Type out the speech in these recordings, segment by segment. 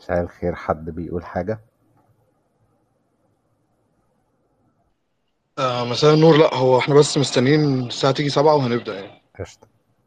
مساء الخير حد بيقول حاجة آه مساء النور لا هو احنا بس مستنيين الساعة تيجي سبعة وهنبدأ يعني قشطة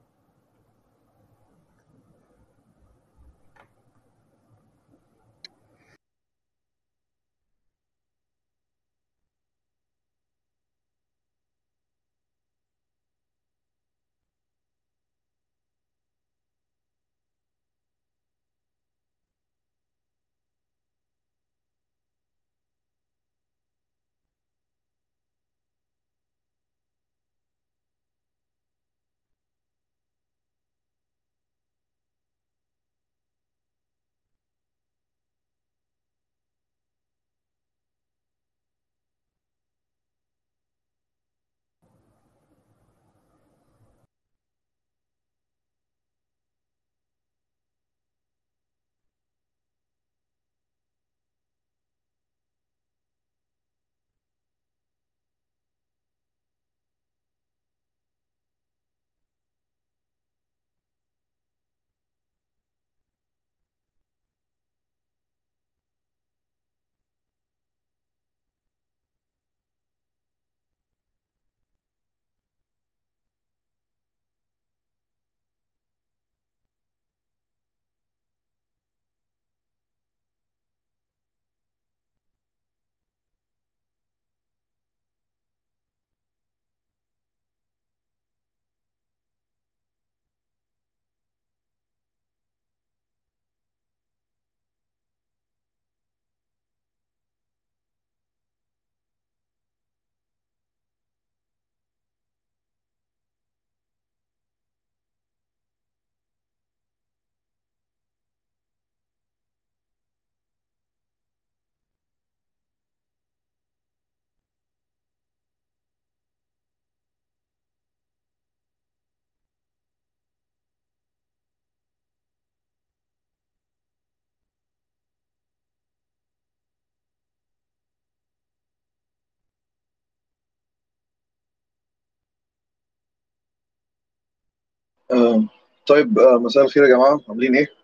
آه، طيب آه، مساء الخير يا جماعة عاملين إيه؟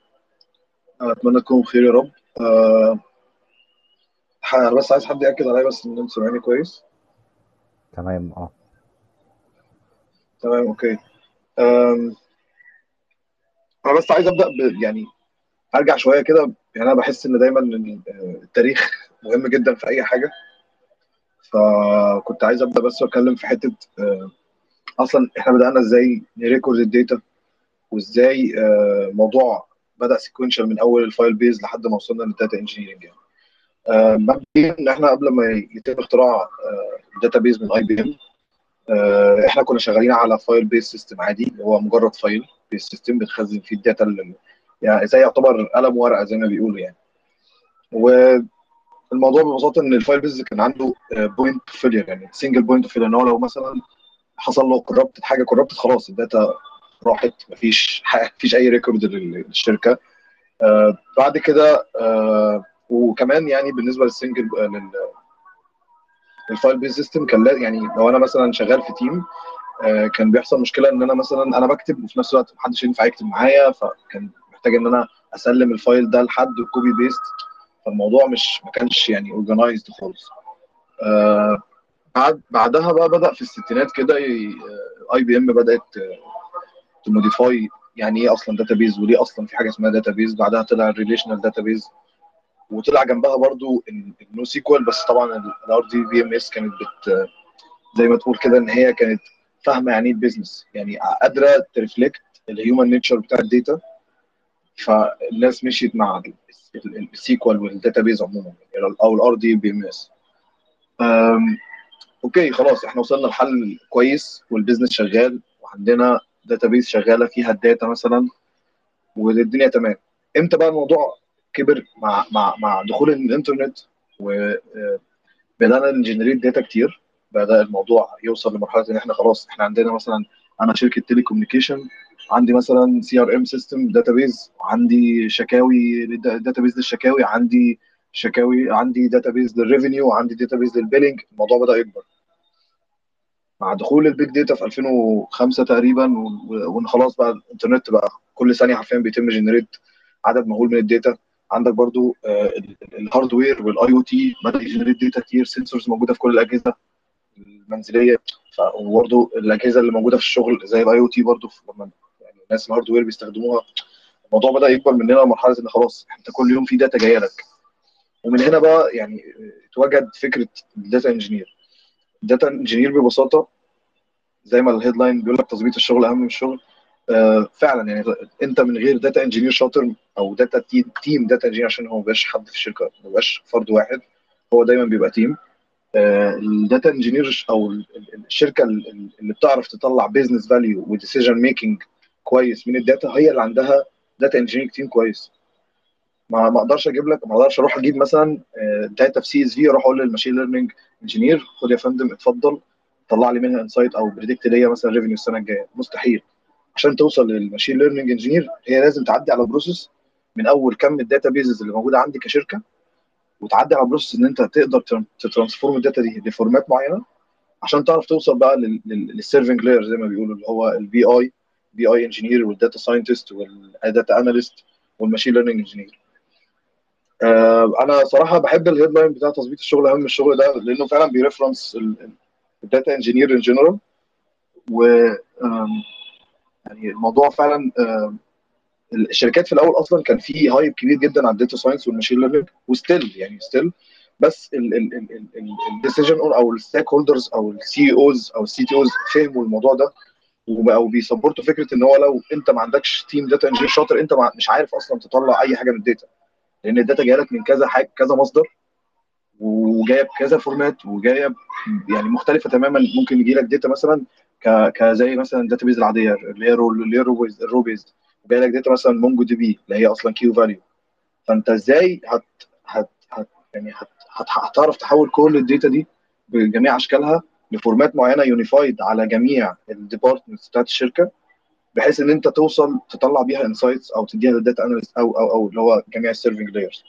آه، أتمنى تكونوا بخير يا رب آه، ح- أنا بس عايز حد يأكد عليا بس إن أنتوا سامعيني كويس تمام اه تمام أوكي آم، أنا بس عايز أبدأ ب يعني أرجع شوية كده يعني أنا بحس إن دايما إن آه، التاريخ مهم جدا في أي حاجة فكنت عايز أبدأ بس وأتكلم في حتة آه، أصلا إحنا بدأنا إزاي نريكورد الداتا وإزاي آه، الموضوع بدأ سيكونشال من أول الفايل بيز لحد ما وصلنا للداتا انجينيرنج يعني آه، مبدئيا ان احنا قبل ما يتم اختراع الداتابيز من اي بي ام احنا كنا شغالين على فايل بيس سيستم عادي اللي هو مجرد فايل بيس سيستم بنخزن فيه الداتا اللي يعني زي يعتبر قلم ورقه زي ما بيقولوا يعني والموضوع ببساطه ان الفايل بيز كان عنده بوينت فيلير يعني سنجل بوينت فيلير ان هو لو مثلا حصل له كوربت حاجه كوربت خلاص الداتا راحت مفيش مفيش اي ريكورد للشركه آه، بعد كده آه، وكمان يعني بالنسبه للسنجل الفايل بيز سيستم كان لا- يعني لو انا مثلا شغال في تيم آه، كان بيحصل مشكله ان انا مثلا انا بكتب وفي نفس الوقت محدش ينفع يكتب معايا فكان محتاج ان انا اسلم الفايل ده لحد كوبي بيست فالموضوع مش ما كانش يعني اورجنايزد خالص آه، بعد بعدها بقى بدا في الستينات كده اي بي ام بدات تموديفاي يعني ايه اصلا داتابيز وليه اصلا في حاجه اسمها داتابيز بعدها طلع الريليشنال داتابيز وطلع جنبها برضو النو سيكوال بس طبعا الار دي بي ام اس كانت بت زي ما تقول كده ان هي كانت فاهمه يعني ايه بيزنس يعني قادره ترفلكت الهيومن نيتشر بتاع الداتا فالناس مشيت مع السيكوال والداتابيز عموما يعني او الار دي بي ام اس اوكي خلاص احنا وصلنا لحل كويس والبيزنس شغال وعندنا داتابيز شغاله فيها الداتا مثلا والدنيا تمام امتى بقى الموضوع كبر مع مع مع دخول الانترنت وبدانا نجنريت داتا كتير بدا الموضوع يوصل لمرحله ان احنا خلاص احنا عندنا مثلا انا شركه تيلي كوميونيكيشن عندي مثلا سي ار ام سيستم داتابيز عندي شكاوي داتابيز للشكاوي عندي شكاوي عندي داتابيز للريفينيو عندي داتابيز للبيلنج الموضوع بدا يكبر مع دخول البيج داتا في 2005 تقريبا و- وان خلاص بقى الانترنت بقى كل ثانيه حرفيا بيتم جنريت عدد مهول من الداتا عندك برضو الهاردوير والاي او تي بدا يجنريت داتا كتير سنسورز موجوده في كل الاجهزه المنزليه ف- وبرضو الاجهزه اللي موجوده في الشغل زي الاي او تي برضو في- لما يعني الناس الهاردوير بيستخدموها الموضوع بدا يكبر مننا لمرحله ان خلاص انت كل يوم في داتا جايه لك ومن هنا بقى يعني اتوجد فكره الداتا انجينير الداتا انجينير ببساطه زي ما الهيدلاين بيقول لك تظبيط الشغل اهم من الشغل آه، فعلا يعني انت من غير داتا انجينير شاطر او داتا تيم تيم داتا انجينير عشان هو ما بيبقاش حد في الشركه ما بيبقاش فرد واحد هو دايما بيبقى تيم الداتا انجينير او ال- ال- الشركه ال- اللي بتعرف تطلع بيزنس فاليو وديسيجن ميكنج كويس من الداتا هي اللي عندها داتا انجينير تيم كويس ما ما اقدرش اجيب لك ما اقدرش اروح اجيب مثلا داتا في سي اس في اروح اقول للماشين ليرنينج انجينير خد يا فندم اتفضل طلع لي منها انسايت او بريدكت ليا مثلا ريفينيو السنه الجايه مستحيل عشان توصل للماشين ليرنينج انجينير هي لازم تعدي على بروسيس من اول كم الداتا بيزز اللي موجوده عندي كشركه وتعدي على بروسيس ان انت تقدر تران- تترانسفورم الداتا دي لفورمات معينه عشان تعرف توصل بقى للسيرفنج لاير زي ما بيقولوا اللي هو البي اي بي اي انجينير والداتا ساينتست والداتا اناليست والماشين ليرنينج انجينير انا صراحه بحب الهيدلاين بتاع تظبيط الشغل اهم من الشغل ده لانه فعلا بيرفرنس الداتا انجينير ان جنرال و آم، يعني الموضوع فعلا آم، الشركات في الاول اصلا كان في هايب كبير جدا على الداتا ساينس والماشين ليرنينج وستيل يعني ستيل بس الديسيجن او الستيك هولدرز او السي اوز او السي تي اوز فهموا الموضوع ده وبقوا بيسبورتوا فكره ان هو لو انت ما عندكش تيم داتا انجينير شاطر انت مع- مش عارف اصلا تطلع اي حاجه من الداتا لان الداتا جايه لك من كذا حاجه كذا مصدر وجايه بكذا فورمات وجايه ب- يعني مختلفه تماما ممكن يجي لك داتا مثلا ك كزي مثلا الداتا بيز العاديه اللي هي رو اللي هي رو بيز الرو بيزد وجاي لك داتا مثلا مونجو دي بي اللي هي اصلا كيو فاليو فانت ازاي هت هت, هت يعني هت هت هتعرف تحول كل الداتا دي بجميع اشكالها لفورمات معينه يونيفايد على جميع الديبارتمنتس بتاعت الشركه بحيث ان انت توصل تطلع بيها انسايتس او تديها للداتا اناليست او او او اللي هو جميع السيرفنج لايرز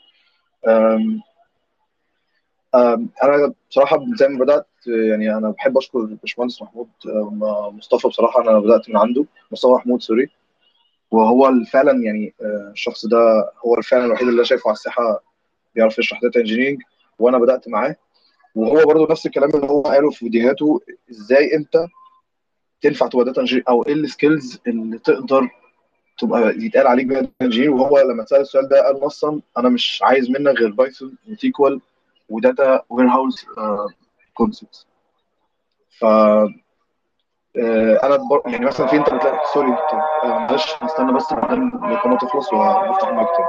انا بصراحه زي ما بدات يعني انا بحب اشكر الباشمهندس محمود آه، مصطفى بصراحه انا بدات من عنده مصطفى محمود سوري وهو اللي فعلا يعني آه، الشخص ده هو فعلا الوحيد اللي أنا شايفه على الساحه بيعرف يشرح داتا انجينيرنج وانا بدات معاه وهو برضو نفس الكلام اللي هو قاله في فيديوهاته ازاي انت تنفع تبقى داتا انجينير او ايه السكيلز اللي تقدر تبقى يتقال عليك بيها داتا انجينير وهو لما اتسال السؤال ده قال نصا انا مش عايز منك غير بايثون وسيكوال وداتا وير هاوس كونسبتس ف آه، انا بر... يعني مثلا في انت بتلاقي سوري طب آه، معلش هستنى بس بعدين القناه تخلص وافتح المايك تاني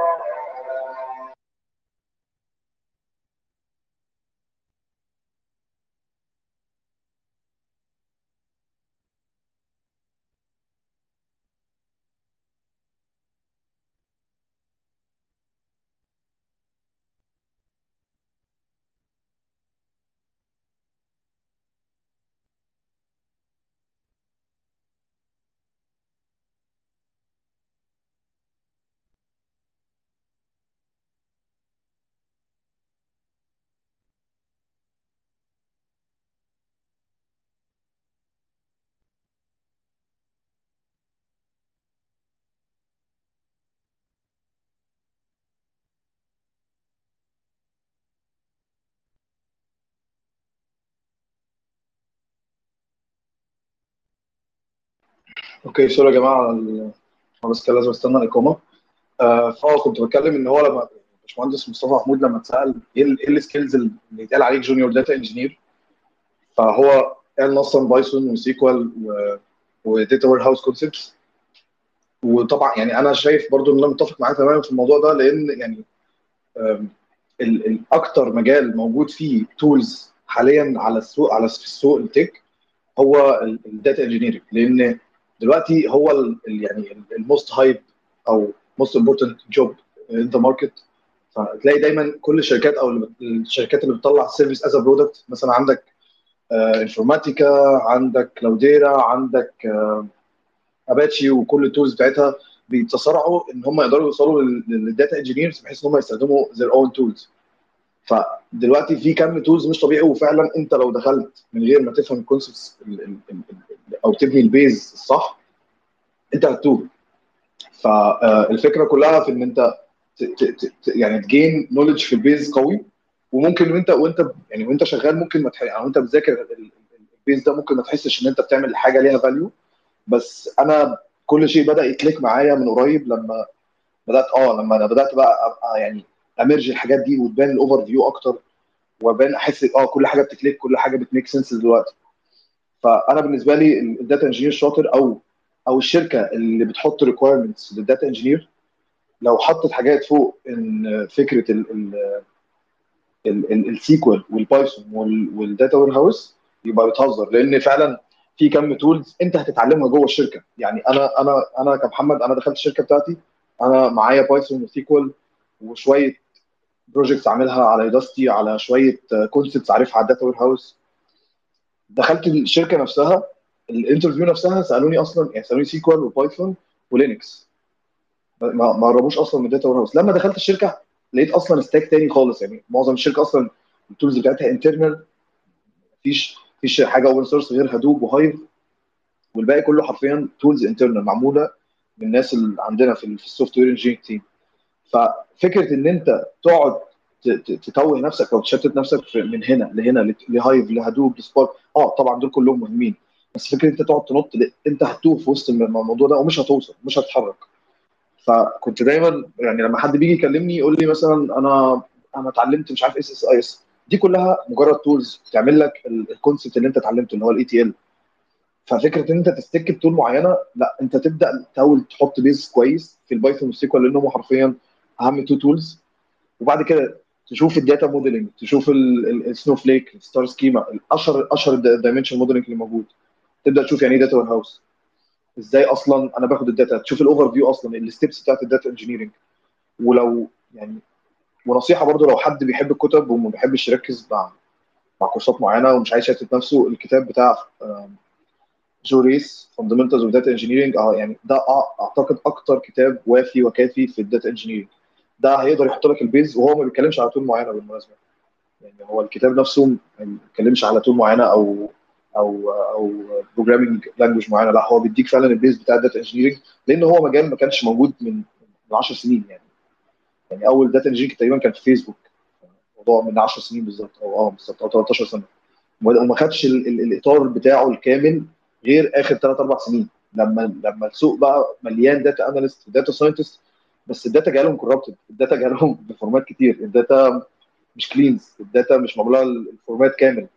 اوكي سوري يا جماعه ال- أنا بس كان لازم استنى الاقامه آه، فهو كنت بتكلم ان هو لما باشمهندس مصطفى محمود لما اتسال ايه ال- ايه السكيلز اللي يتقال عليك جونيور داتا انجينير فهو قال نصا بايثون وسيكوال وداتا وير هاوس كونسبتس وطبعا يعني انا شايف برضو ان انا متفق معاه تماما في الموضوع ده لان يعني آم، ال- ال- اكتر مجال موجود فيه تولز حاليا على السوق على في السوق التك هو الداتا انجينيرنج لان دلوقتي هو ال ال- يعني الموست هايب او موست امبورتنت جوب ان ذا ماركت فتلاقي دايما كل الشركات او الشركات اللي بتطلع سيرفيس از برودكت مثلا عندك انفورماتيكا عندك كلاوديرا عندك اباتشي وكل التولز بتاعتها بيتصارعوا ان هم يقدروا يوصلوا للداتا انجينيرز بحيث ان هم يستخدموا their own tools فدلوقتي في كم تولز مش طبيعي وفعلا انت لو دخلت من غير ما تفهم الكونسبتس او تبني البيز الصح انت هتتوه فالفكره كلها في ان انت ت- ت- ت- ت- يعني تجين نولج في البيز قوي وممكن وانت وانت يعني وانت شغال ممكن ما تح... او انت بتذاكر ال- ال- البيز ده ممكن ما تحسش ان انت بتعمل حاجه ليها فاليو بس انا كل شيء بدا يكليك معايا من قريب لما بدات اه لما انا بدات بقى ابقى يعني امرج الحاجات دي وتبان الاوفر فيو اكتر وبان احس اه كل حاجه بتكليك كل حاجه بتميك سنس دلوقتي فانا بالنسبه لي الداتا انجينير شاطر او او الشركه اللي بتحط ريكويرمنتس للداتا انجينير لو حطت حاجات فوق ان فكره ال ال ال- ال- السيكوال والبايثون وال- والداتا وير هاوس يبقى بتهزر لان فعلا في كم تولز انت هتتعلمها جوه الشركه يعني انا انا انا كمحمد انا دخلت الشركه بتاعتي انا معايا بايثون وسيكوال وشويه بروجكتس عاملها على داستي على شويه كونسبتس عارفها على الداتا وير هاوس دخلت الشركه نفسها الانترفيو نفسها سالوني اصلا يعني سالوني سيكوال وبايثون ولينكس ما ما قربوش اصلا من الداتا وير هاوس لما دخلت الشركه لقيت اصلا ستاك تاني خالص يعني معظم الشركه اصلا التولز بتاعتها انترنال مفيش مفيش حاجه اوبن سورس غير هدوب وهايف والباقي كله حرفيا تولز انترنال معموله من الناس اللي عندنا في السوفت وير انجينيرنج تيم ففكره ان انت تقعد ت- ت- تتوه نفسك او تشتت نفسك في- من هنا لهنا لت- لهايف لهدوب لسبارك اه طبعا دول كلهم مهمين بس فكره انت تقعد تنط ل- انت هتتوه في وسط الم- الموضوع ده ومش هتوصل مش هتتحرك فكنت دايما يعني لما حد بيجي يكلمني يقول لي مثلا انا انا اتعلمت مش عارف اس اس اي اس دي كلها مجرد تولز تعمل لك الكونسبت اللي انت اتعلمته اللي هو الاي تي ال ففكره ان انت تستك بتول معينه لا انت تبدا تحاول تحط بيز كويس في البايثون والسيكوال لانهم حرفيا اهم تو تولز وبعد كده تشوف الداتا موديلنج تشوف السنو فليك الستار سكيما الاشهر اشهر الدايمنشن موديلنج اللي موجود تبدا تشوف يعني ايه داتا وير هاوس ازاي اصلا انا باخد الداتا تشوف الاوفر فيو اصلا الستبس بتاعت الداتا انجينيرنج ولو يعني ونصيحه برضو لو حد بيحب الكتب وما بيحبش يركز مع مع كورسات معينه ومش عايز يشتت نفسه الكتاب بتاع آم، جو ريس فاندمنتالز اوف داتا انجينيرنج اه يعني ده أع- اعتقد اكتر كتاب وافي وكافي في الداتا انجينيرنج ده هيقدر يحط لك البيز وهو ما بيتكلمش على تول معينه بالمناسبه يعني هو الكتاب نفسه ما بيتكلمش على تول معينه او او او بروجرامينج لانجوج معينه لا هو بيديك فعلا البيز بتاع الداتا انجينيرنج لان هو مجال ما كانش موجود من من 10 سنين يعني يعني اول داتا انجينيرنج تقريبا كان في فيسبوك موضوع من 10 سنين بالظبط او اه بالظبط او 13 سنه وما خدش ال- ال- الاطار بتاعه الكامل غير اخر 3 4 سنين لما لما السوق بقى مليان داتا اناليست وداتا ساينتست بس الداتا جالهم كوربتد الداتا جالهم بفورمات كتير الداتا مش كلينز الداتا مش معموله الفورمات كامل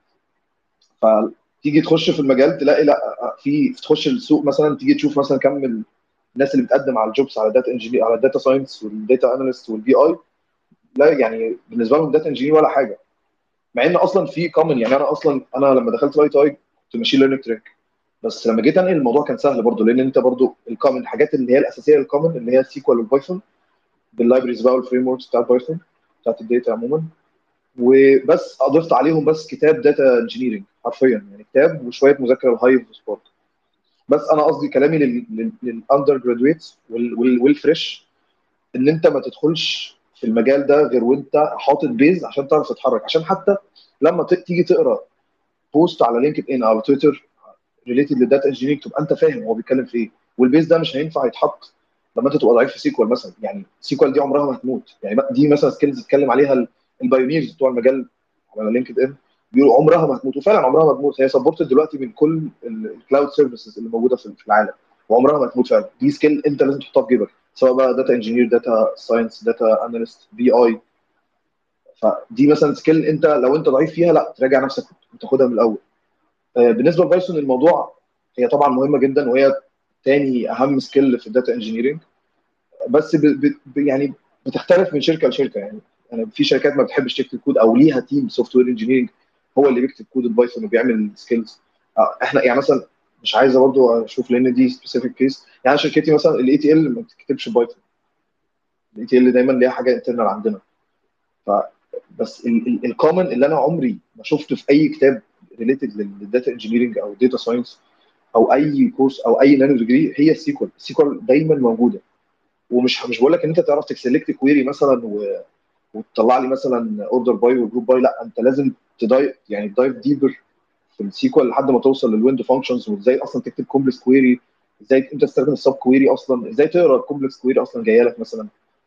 فتيجي تخش في المجال تلاقي لا في تخش السوق مثلا تيجي تشوف مثلا كم ال- الناس اللي بتقدم على الجوبس على داتا انجينير على الداتا ساينس والداتا اناليست والبي اي لا يعني بالنسبه لهم داتا انجينير ولا حاجه مع ان اصلا في كومن يعني انا اصلا انا لما دخلت اي تي اي كنت ماشين ليرنينج تراك بس لما جيت انقل الموضوع كان سهل برضه لان انت برضه الكومن الحاجات اللي هي الاساسيه الكومن اللي هي السيكوال والبايثون باللايبريز بقى والفريم وركس بتاعت بايثون بتاعت الداتا عموما وبس اضفت عليهم بس كتاب داتا انجينيرنج حرفيا يعني كتاب وشويه مذاكره الهايف وسبورت بس انا قصدي كلامي للاندر جرادويتس والفريش ان انت ما تدخلش في المجال ده غير وانت حاطط بيز عشان تعرف تتحرك عشان حتى لما ت- تيجي تقرا بوست على لينكد ان او تويتر ريليتد للداتا انجينيرنج تبقى انت فاهم هو بيتكلم في ايه والبيز ده مش هينفع يتحط لما انت تبقى ضعيف في سيكوال مثلا يعني سيكوال دي عمرها ما هتموت يعني دي مثلا سكيلز اتكلم عليها ال- البايونيرز بتوع المجال على لينكد ان بيقولوا عمرها ما هتموت وفعلا عمرها ما هتموت هي سبورتد دلوقتي من كل الكلاود سيرفيسز اللي موجوده في في العالم وعمرها ما هتموت فعلا دي سكيل انت لازم تحطها في جيبك سواء بقى داتا انجينير داتا ساينس داتا اناليست بي اي فدي مثلا سكيل انت لو انت ضعيف فيها لا تراجع نفسك وتاخدها من الاول آه، بالنسبه لبايثون الموضوع هي طبعا مهمه جدا وهي تاني اهم سكيل في الداتا انجينيرنج بس ب ب يعني بتختلف من شركه لشركه يعني انا في شركات ما بتحبش تكتب كود او ليها تيم سوفت وير انجينيرنج هو اللي بيكتب كود البايثون وبيعمل سكيلز احنا يعني مثلا مش عايزه برضو اشوف لان دي سبيسيفيك كيس يعني شركتي مثلا الاي تي ال ما بتكتبش بايثون الاي تي ال دايما ليها حاجه انترنال عندنا ف بس الكومن اللي انا عمري ما شفته في اي كتاب ريليتد للداتا انجينيرنج او داتا ساينس او اي كورس او اي نانو ديجري هي السيكوال السيكوال دايما موجوده ومش مش بقول لك ان انت تعرف تسلكت كويري مثلا و... وتطلع لي مثلا اوردر باي وجروب باي لا انت لازم تدايف يعني دايف ديبر في السيكوال لحد ما توصل للويندو فانكشنز وازاي اصلا تكتب كومبلكس كويري ازاي انت تستخدم السب كويري اصلا ازاي تقرا الكومبلكس كويري اصلا جايه لك مثلا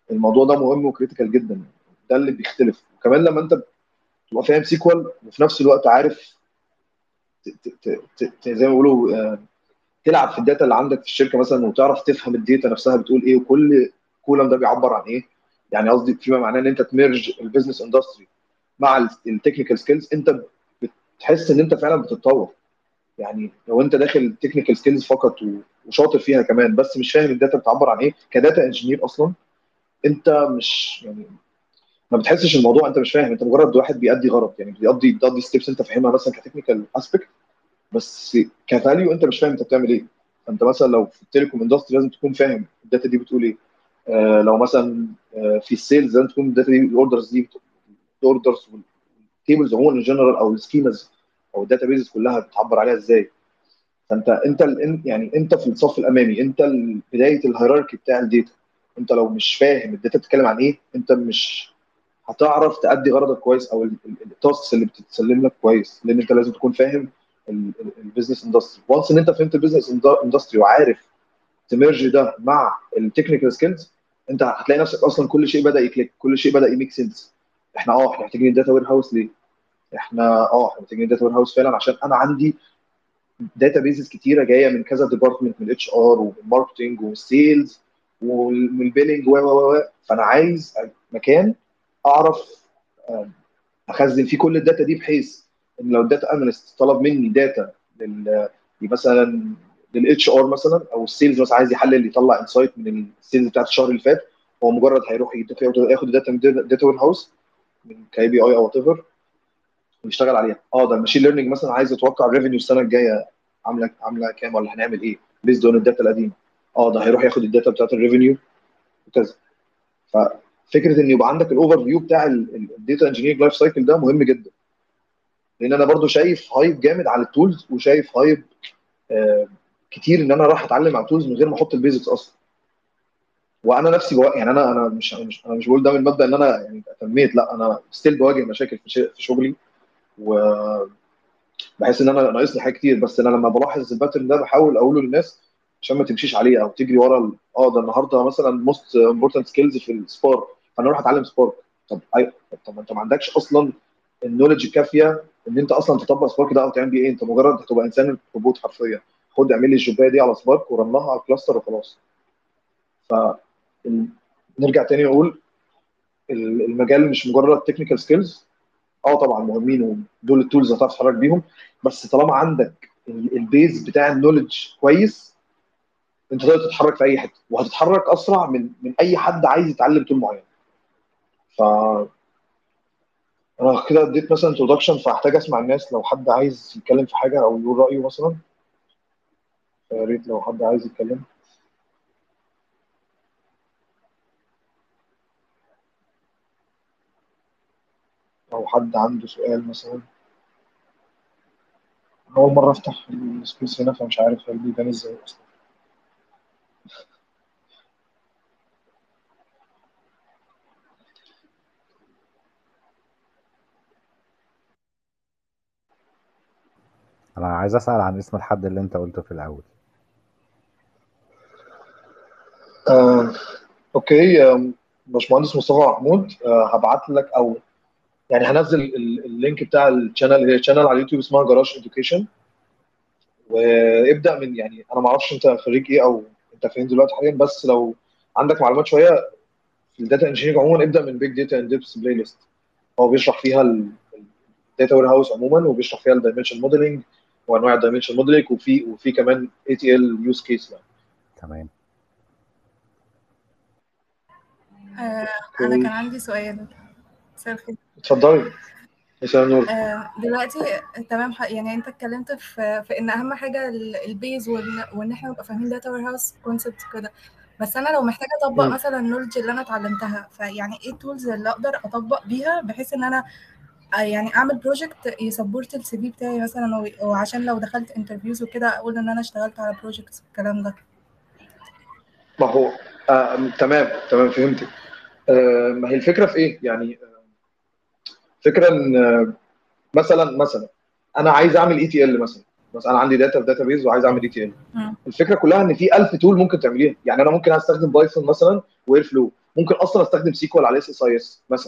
الموضوع ده مهم وكريتيكال جدا ده اللي بيختلف وكمان لما انت تبقى فاهم سيكوال وفي نفس الوقت عارف ت- ت- ت- ت- زي ما بيقولوا آه، تلعب في الداتا اللي عندك في الشركه مثلا وتعرف تفهم الداتا نفسها بتقول ايه وكل كولم ده بيعبر عن ايه يعني قصدي فيما معناه ان انت تميرج البيزنس اندستري مع التكنيكال سكيلز انت بتحس ان انت فعلا بتتطور يعني لو انت داخل تكنيكال سكيلز فقط و- وشاطر فيها كمان بس مش فاهم الداتا بتعبر عن ايه كداتا انجينير اصلا انت مش يعني ما بتحسش الموضوع انت مش فاهم انت مجرد واحد بيأدي غرض يعني بيقضي بيقضي ستيبس انت فاهمها مثلا كتكنيكال اسبكت بس كفاليو انت مش فاهم انت بتعمل ايه فانت مثلا لو في التليكوم اندستري لازم تكون فاهم الداتا دي بتقول ايه آه لو مثلا آه في السيلز لازم تكون الداتا دي الاوردرز دي الاوردرز والتيبلز عموما ان جنرال او السكيمز او الداتا بيزز كلها بتعبر عليها ازاي فانت انت ال- يعني انت في الصف الامامي انت ال- بدايه الهيراركي بتاع الداتا انت لو مش فاهم الداتا بتتكلم عن ايه انت مش هتعرف تأدي غرضك كويس او التاسكس اللي بتتسلم لك كويس لان انت لازم تكون فاهم البيزنس اندستري وانس ان انت فهمت البيزنس اندستري وعارف تمرج ده مع التكنيكال سكيلز انت هتلاقي نفسك اصلا كل شيء بدا يكليك كل شيء بدا يميك سنس احنا اه احنا محتاجين الداتا وير هاوس ليه؟ احنا اه احنا محتاجين الداتا وير هاوس فعلا عشان انا عندي داتا بيزز كتيره جايه من كذا ديبارتمنت من الاتش ار ومن الماركتنج والسيلز ومن البيلنج و و و فانا عايز مكان اعرف آم، اخزن فيه كل الداتا دي بحيث ان لو الداتا اناليست طلب مني داتا لل مثلا للاتش ار مثلا او السيلز مثلا عايز يحلل يطلع انسايت من السيلز بتاعت الشهر اللي فات هو مجرد هيروح يجيب- ياخد الداتا من داتا وير هاوس من كاي بي اي او وات ايفر ويشتغل عليها اه ده الماشين ليرنينج مثلا عايز يتوقع الريفينيو السنه الجايه عامله عامله كام ولا هنعمل ايه بيزد اون الداتا القديمه اه ده هيروح ياخد الداتا بتاعت الريفينيو وكذا ففكره ان يبقى عندك الاوفر فيو بتاع الداتا انجينير لايف سايكل ده مهم جدا لان انا برضو شايف هايب جامد على التولز وشايف هايب آه كتير ان انا راح اتعلم على التولز من غير ما احط البيزكس اصلا وانا نفسي بوا... يعني انا انا مش أنا مش انا مش بقول ده من مبدا ان انا يعني تنميت لا انا ستيل بواجه مشاكل في, ش... في شغلي وبحس ان انا ناقص لي حاجات كتير بس انا لما بلاحظ الباترن ده بحاول اقوله للناس عشان ما تمشيش عليه او تجري ورا ال- اه ده النهارده مثلا موست امبورتنت سكيلز في السبارك فانا اروح اتعلم سبارك طب ايوه طب, طب ما انت ما عندكش اصلا النولج الكافيه ان انت اصلا تطبق سبارك ده او تعمل بيه ايه انت مجرد هتبقى انسان روبوت حرفيا خد اعمل لي الجوبايه دي على سبارك ورنها على الكلاستر وخلاص ف ال- نرجع تاني نقول ال- المجال مش مجرد تكنيكال سكيلز اه طبعا مهمين ودول التولز هتعرف تتحرك بيهم بس طالما عندك ال- البيز بتاع النولج كويس انت تقدر تتحرك في اي حته وهتتحرك اسرع من من اي حد عايز يتعلم تول معين ف انا كده اديت مثلا انتروداكشن فاحتاج اسمع الناس لو حد عايز يتكلم في حاجه او يقول رايه مثلا يا ريت لو حد عايز يتكلم او حد عنده سؤال مثلا أنا اول مره افتح السبيس هنا فمش عارف هل بيبان ازاي اصلا انا عايز اسال عن اسم الحد اللي انت قلته في الاول آه، اوكي آم، باشمهندس مصطفى محمود آه، هبعت لك او يعني هنزل ال- اللينك بتاع الشانل هي شانل على اليوتيوب اسمها جراج اديوكيشن وابدا من يعني انا ما اعرفش انت خريج ايه او انت فين دلوقتي حاليا بس لو عندك معلومات شويه في الداتا انجينيرنج عموما ابدا من بيج داتا اند ديبس بلاي ليست هو بيشرح فيها الداتا وير هاوس عموما وبيشرح فيها الدايمنشن موديلنج وانواع الدايمنشن موديلنج وفي وفي كمان اي تي ال يوز كيس يعني تمام آه، أنا كان عندي سؤال مساء الخير اتفضلي مساء النور آه، دلوقتي تمام ح- يعني أنت اتكلمت في في إن أهم حاجة ال- البيز وإن وإن إحنا نبقى فاهمين داتا وير هاوس كونسبت كده بس أنا لو محتاجة أطبق مم. مثلا النولج اللي أنا اتعلمتها فيعني إيه التولز اللي أقدر أطبق بيها بحيث إن أنا آه، يعني أعمل بروجكت يسبورت السي في بتاعي مثلا و- وعشان لو دخلت انترفيوز وكده أقول إن أنا اشتغلت على بروجكتس الكلام ده ما هو آه تمام تمام فهمتك آه ما هي الفكره في ايه؟ يعني آه، فكره ان آه، مثلا مثلا انا عايز اعمل اي تي ال مثلا بس انا عندي داتا في داتا بيز وعايز اعمل اي تي ال مم. الفكره كلها ان في 1000 تول ممكن تعمليها يعني انا ممكن استخدم بايثون مثلا وير فلو ممكن اصلا استخدم سيكوال على اس اس اي اس مثلا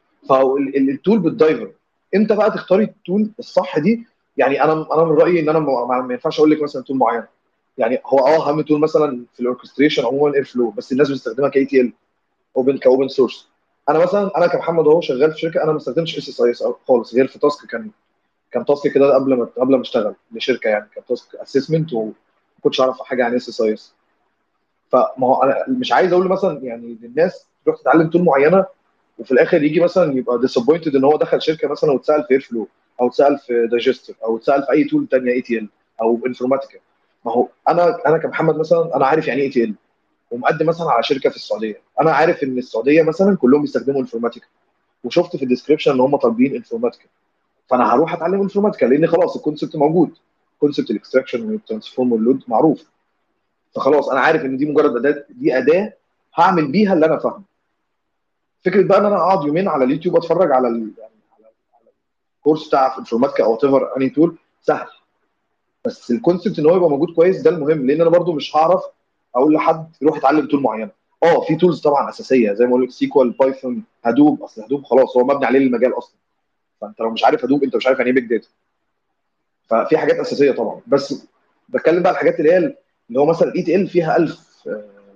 فالتول بالدايفر امتى بقى تختاري التول الصح دي يعني انا انا من رايي ان انا ما ما ينفعش اقول لك مثلا تول معين يعني هو اه اهم تول مثلا في الاوركستريشن عموما اير فلو بس الناس بتستخدمها كاي تي ال اوبن كاوبن سورس انا مثلا انا كمحمد اهو شغال في شركه انا ما استخدمتش اس اس اي اس خالص غير في تاسك كان كان تاسك كده قبل ما قبل ما اشتغل لشركه يعني كان تاسك اسسمنت وما كنتش اعرف حاجه عن اس اس اي اس فما هو انا مش عايز اقول مثلا يعني للناس تروح تتعلم تول معينه وفي الاخر يجي مثلا يبقى ديسابوينتد ان هو دخل شركه مثلا واتسال في اير فلو او اتسال في دايجستر او اتسال في اي تول ثانيه اي تي ال او انفورماتيكا ما هو انا انا كمحمد مثلا انا عارف يعني ايه اي تي ال ومقدم مثلا على شركه في السعوديه انا عارف ان السعوديه مثلا كلهم بيستخدموا انفورماتيكا وشفت في الديسكربشن ان هم طالبين انفورماتيكا فانا هروح اتعلم انفورماتيكا لان خلاص الكونسبت موجود كونسبت الاكستراكشن والترانسفورم واللود معروف فخلاص انا عارف ان دي مجرد اداه دي اداه هعمل بيها اللي انا فاهمه فكره بقى ان انا اقعد يومين على اليوتيوب اتفرج على ال... يعني على على الكورس بتاع انفورماتيكا او ايفر اني تول سهل بس الكونسبت ان هو يبقى موجود كويس ده المهم لان انا برضو مش هعرف اقول لحد يروح يتعلم تول معينه اه في تولز طبعا اساسيه زي ما اقول لك سيكوال بايثون هدوب اصل هدوب خلاص هو مبني عليه المجال اصلا فانت لو مش عارف هدوب انت مش عارف يعني ايه بيج داتا ففي حاجات اساسيه طبعا بس بتكلم بقى الحاجات اللي هي اللي هو مثلا الاي تي ال فيها 1000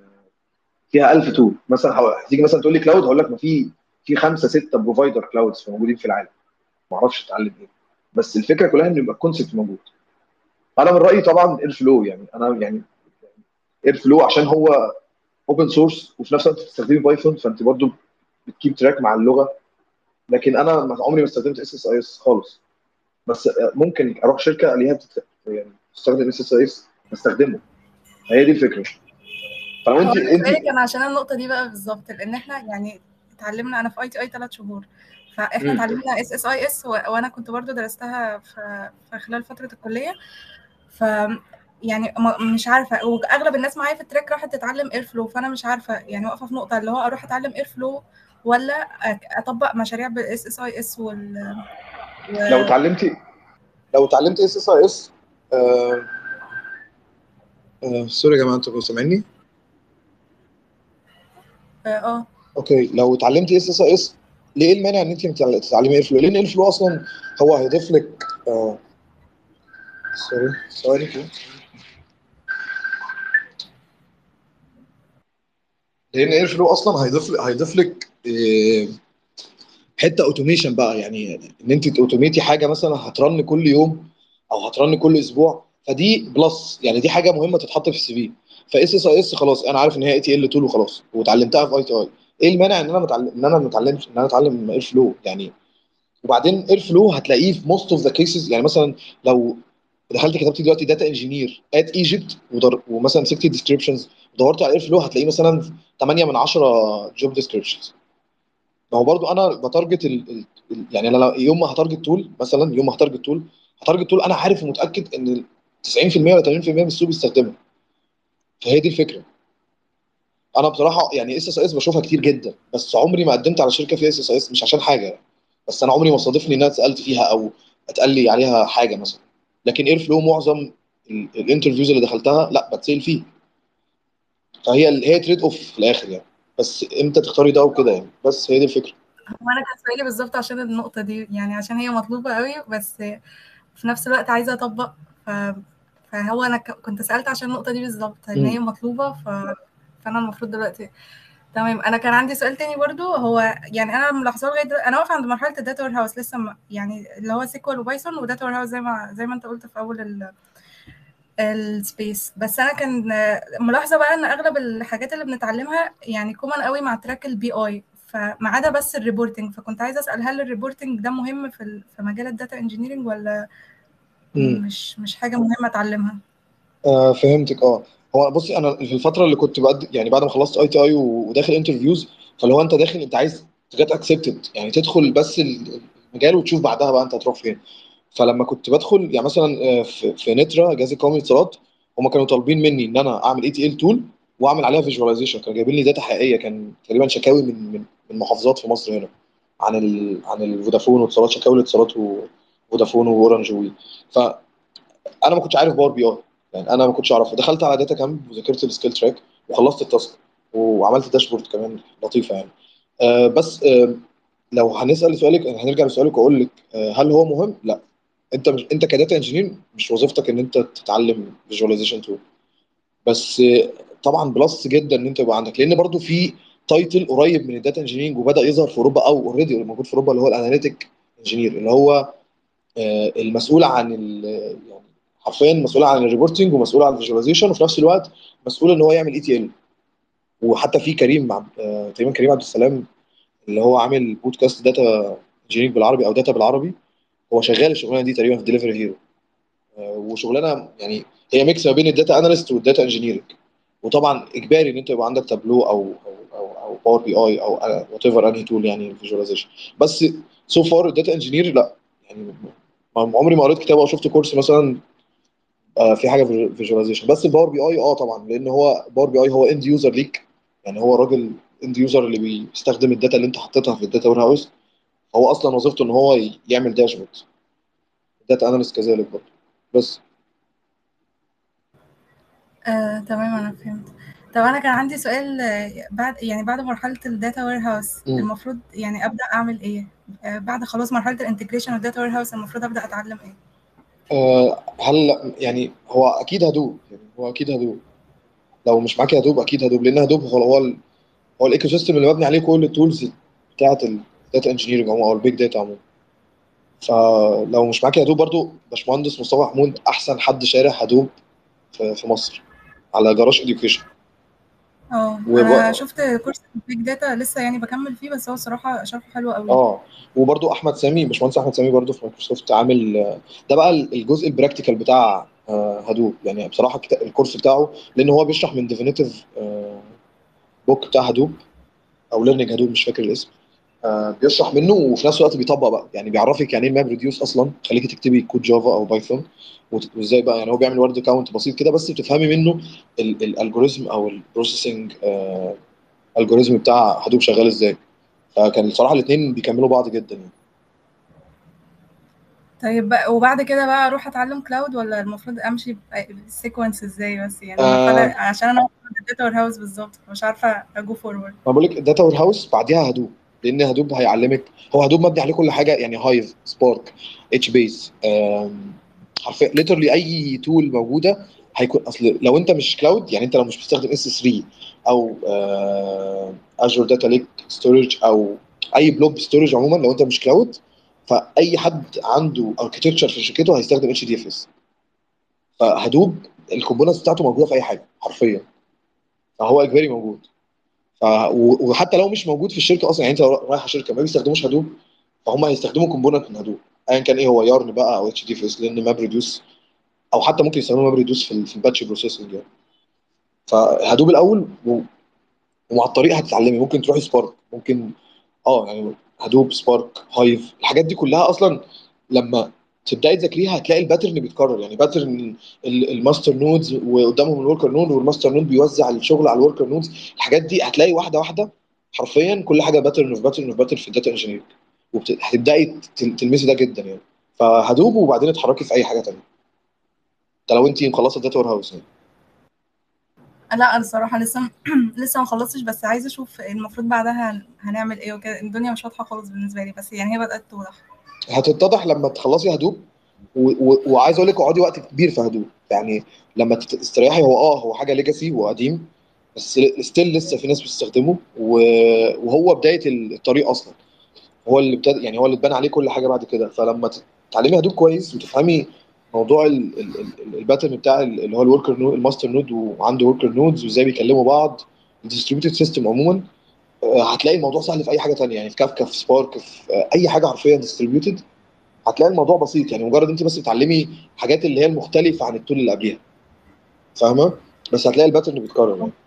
فيها 1000 تول مثلا هتيجي مثلا تقول لي كلاود هقول لك ما في في خمسه سته بروفايدر كلاودز موجودين في العالم ما اعرفش اتعلم ايه بس الفكره كلها ان يبقى الكونسبت موجود انا من رايي طبعا اير فلو يعني انا يعني اير فلو عشان هو اوبن سورس وفي نفس الوقت بتستخدمي بايثون فانت برضو بتكيب تراك مع اللغه لكن انا عمري ما استخدمت اس اس اي اس خالص بس ممكن اروح شركه الاقيها بتت... يعني تستخدم اس اس اي اس استخدمه هي دي الفكره فلو انت انت كان عشان النقطه دي بقى بالظبط لان احنا يعني اتعلمنا انا في اي تي اي ثلاث شهور فاحنا اتعلمنا اس اس اي اس وانا كنت برضو درستها في, في خلال فتره الكليه ف يعني مش عارفه واغلب الناس معايا في التراك راحت تتعلم اير فلو فانا مش عارفه يعني واقفه في نقطه اللي هو اروح اتعلم اير فلو ولا اطبق مشاريع بالاس اس اي اس وال و... لو اتعلمتي لو اتعلمتي اس اس اي اس سوري يا جماعه انتوا سامعيني؟ اه اوكي لو اتعلمتي اس اس اي اس ليه المانع ان انت تتعلمي اير فلو؟ لان اير فلو اصلا هو هيضيف لك آه سوري ثواني كده لان اير فلو اصلا هيضيف هيضيف لك إيه حته اوتوميشن بقى يعني ان انت اوتوميتي حاجه مثلا هترن كل يوم او هترن كل اسبوع فدي بلس يعني دي حاجه مهمه تتحط في السي في فاس اس اي اس خلاص انا عارف ان هي اي تي ال تول وخلاص واتعلمتها في اي تي اي ايه المانع ان انا متعلم ان انا ما اتعلمش ان انا اتعلم اير فلو يعني وبعدين اير فلو هتلاقيه في موست اوف ذا كيسز يعني مثلا لو دخلت كتبت دلوقتي داتا انجينير ات ايجيبت ومثلا مسكت ديسكربشنز ودورت على اير فلو هتلاقيه مثلا 8 من 10 جوب ديسكربشنز ما هو برضو انا بتارجت ال ال يعني انا يوم ما هتارجت تول مثلا يوم ما هتارجت تول هتارجت تول انا عارف ومتاكد ان 90% ولا 80% من السوق بيستخدمها فهي دي الفكره انا بصراحه يعني اس اس اس بشوفها كتير جدا بس عمري ما قدمت على شركه فيها اس اس اس مش عشان حاجه بس انا عمري ما صادفني ان انا اتسالت فيها او اتقال لي عليها حاجه مثلا لكن اير فلو معظم الانترفيوز اللي دخلتها لا بتسال فيه فهي هي تريد اوف في الاخر يعني بس امتى تختاري ده وكده يعني بس هي دي الفكره وانا كان سؤالي بالظبط عشان النقطه دي يعني عشان هي مطلوبه قوي بس في نفس الوقت عايزه اطبق ف... فهو انا كنت سالت عشان النقطه دي بالظبط ان هي مطلوبه ف... فانا المفروض دلوقتي تمام انا كان عندي سؤال تاني برضو هو يعني انا ملاحظاه لغايه دلوقتي انا واقفه عند مرحله الداتا وير هاوس لسه م... يعني اللي هو سيكوال وبايثون وداتا وير هاوس زي ما زي ما انت قلت في اول ال... السبيس بس انا كان ملاحظه بقى ان اغلب الحاجات اللي بنتعلمها يعني كومن قوي مع تراك البي اي فما عدا بس الريبورتنج فكنت عايزه اسال هل الريبورتنج ده مهم في في مجال الداتا انجينيرنج ولا م. مش مش حاجه مهمه اتعلمها آه فهمتك اه هو بصي انا في الفتره اللي كنت بقد يعني بعد ما خلصت اي تي اي وداخل انترفيوز فاللي هو انت داخل انت عايز تجت اكسبتد يعني تدخل بس المجال وتشوف بعدها بقى انت هتروح فين فلما كنت بدخل يعني مثلا في, في نترا جهاز القومي للاتصالات هم كانوا طالبين مني ان انا اعمل اي تي ال تول واعمل عليها فيجواليزيشن كانوا جايبين لي داتا حقيقيه كان تقريبا شكاوي من من من محافظات في مصر هنا عن ال عن الفودافون واتصالات شكاوي الاتصالات وفودافون واورنج وي ف انا ما كنتش عارف باور بي اي يعني انا ما كنتش اعرف دخلت على داتا كامب وذاكرت السكيل تراك وخلصت التاسك وعملت داشبورد كمان لطيفه يعني آه بس آه لو هنسال سؤالك هنرجع لسؤالك واقول لك آه هل هو مهم؟ لا انت مش انت كداتا انجينير مش وظيفتك ان انت تتعلم فيجواليزيشن تول بس آه، طبعا بلس جدا ان انت يبقى عندك لان برضو في تايتل قريب من الداتا انجينيرنج وبدا يظهر في اوروبا او اوريدي موجود في اوروبا اللي هو الاناليتيك انجينير اللي هو آه، المسؤول عن ال- يعني حرفيا مسؤول عن الريبورتنج ومسؤول عن الفيجواليزيشن وفي نفس الوقت مسؤول ان هو يعمل اي تي ال وحتى في كريم عب- آه، تقريبا كريم عبد السلام اللي هو عامل بودكاست داتا انجينيرنج بالعربي او داتا بالعربي هو شغال الشغلانه دي تقريبا في ديليفري هيرو وشغلانه يعني هي ميكس ما بين الداتا اناليست والداتا انجينيرنج وطبعا اجباري ان انت يبقى عندك تابلو او او او, أو باور بي اي او وات ايفر انهي تول يعني فيجواليزيشن بس سو فار الداتا انجينير لا يعني ما- عمري ما قريت كتاب او شفت كورس مثلا آه، في حاجه فيجواليزيشن بس الباور بي اي اه طبعا لان هو باور بي اي هو اند يوزر ليك يعني هو الراجل اند يوزر اللي بيستخدم الداتا اللي انت حطيتها في الداتا وير هاوس هو اصلا وظيفته ان هو ي- يعمل داشبورد داتا اناليست كذلك برضه بس آه، تمام انا فهمت طب انا كان عندي سؤال آه، بعد يعني بعد مرحله الداتا وير هاوس مم. المفروض يعني ابدا اعمل ايه آه، بعد خلاص مرحله الانتجريشن والداتا وير هاوس المفروض ابدا اتعلم ايه آه، هل يعني هو اكيد هدوب يعني هو اكيد هدوب لو مش معاك هدوب اكيد هدوب لان هدوب هو هو ال- هو الايكو سيستم اللي مبني عليه كل التولز بتاعت الداتا انجينيرنج عموما او البيج داتا عموما فلو مش معاك هدوب برضو باشمهندس مصطفى محمود احسن حد شارح هدوب في في مصر على جراج اديوكيشن اه وب- انا شفت كورس البيج داتا لسه يعني بكمل فيه بس هو الصراحه شرحه حلو قوي اه وبرضو احمد سامي باشمهندس احمد سامي برضو في مايكروسوفت عامل ده بقى الجزء البراكتيكال بتاع آه، هدوب يعني بصراحه كتا- الكورس بتاعه لان هو بيشرح من ديفينيتيف بوك بتاع هدوب او ليرنينج هدوب مش فاكر الاسم آه، بيشرح منه وفي نفس الوقت بيطبق بقى يعني بيعرفك يعني ايه الماب ريديوس اصلا خليكي تكتبي كود جافا او بايثون وت- وازاي بقى يعني هو بيعمل وورد كاونت بسيط كده بس بتفهمي منه الالجوريزم او البروسيسنج الجوريزم بتاع هدوب شغال ازاي فكان الصراحه الاثنين بيكملوا بعض جدا يعني. طيب بقى وبعد كده بقى اروح اتعلم كلاود ولا المفروض امشي بالسيكونس ازاي بس يعني آه. المرحله عشان انا الداتا وير هاوس بالظبط مش عارفه اجو فورورد ما بقول لك الداتا وير هاوس بعديها هدوب لان هدوب هيعلمك هو هدوب مبني عليه كل حاجه يعني هايف سبارك اتش بيز حرفيا ليترلي اي تول موجوده هيكون اصل لو انت مش كلاود يعني انت لو مش بتستخدم اس 3 او اجور داتا ليك ستورج او اي بلوب ستورج عموما لو انت مش كلاود فاي حد عنده اركتكتشر في شركته هيستخدم اتش دي اف اس فهدوب الكومبوننتس بتاعته موجوده في اي حاجه حرفيا فهو اجباري موجود ف... و- وحتى لو مش موجود في الشركه اصلا يعني انت لو رايح شركه ما بيستخدموش هدوب فهم هيستخدموا كومبوننت من هدوب ايا كان ايه هو يارن بقى او اتش دي اف اس لان ماب ريديوس او حتى ممكن يستخدموا ماب ريديوس في, ال- في الباتش بروسيسنج يعني فهدوب الاول و... ومع الطريق هتتعلمي ممكن تروحي سبارك ممكن اه يعني هدوب سبارك هايف الحاجات دي كلها اصلا لما تبداي تذاكريها هتلاقي الباترن بيتكرر يعني باترن ال- الماستر نودز وقدامهم الوركر نود والماستر نود بيوزع الشغل على الوركر نودز الحاجات دي هتلاقي واحده واحده حرفيا كل حاجه باترن اوف باترن اوف باترن في الداتا انجينير وهتبداي تلمسي ده جدا يعني فهدوب وبعدين اتحركي في اي حاجه تانيه ده لو انت مخلصه الداتا وير هاوس يعني لا انا الصراحه لسه لسه ما خلصتش بس عايزه اشوف المفروض بعدها هن- هنعمل ايه وكده الدنيا مش واضحه خالص بالنسبه لي بس يعني هي بدات توضح هتتضح لما تخلصي هدوب و... و... وعايز اقول لك اقعدي وقت كبير في هدوب يعني لما تت- تستريحي هو اه هو حاجه ليجاسي وقديم بس ستيل لسه في ناس بتستخدمه و... وهو بدايه الطريق اصلا هو اللي ابتدى يعني هو اللي اتبنى عليه كل حاجه بعد كده فلما تتعلمي هدوب كويس وتفهمي موضوع ال- ال- ال- الباترن بتاع ال- اللي هو الوركر نود الماستر نود وعنده وركر نودز وازاي بيكلموا بعض الديستريبيوتد سيستم عموما آه، هتلاقي الموضوع سهل في اي حاجه تانية يعني في كافكا في سبارك في آه، اي حاجه حرفيا ديستريبيوتد هتلاقي الموضوع بسيط يعني مجرد انت بس بتعلمي حاجات اللي هي المختلفه عن التول اللي قبليها فاهمه بس هتلاقي الباترن بيتكرر يعني.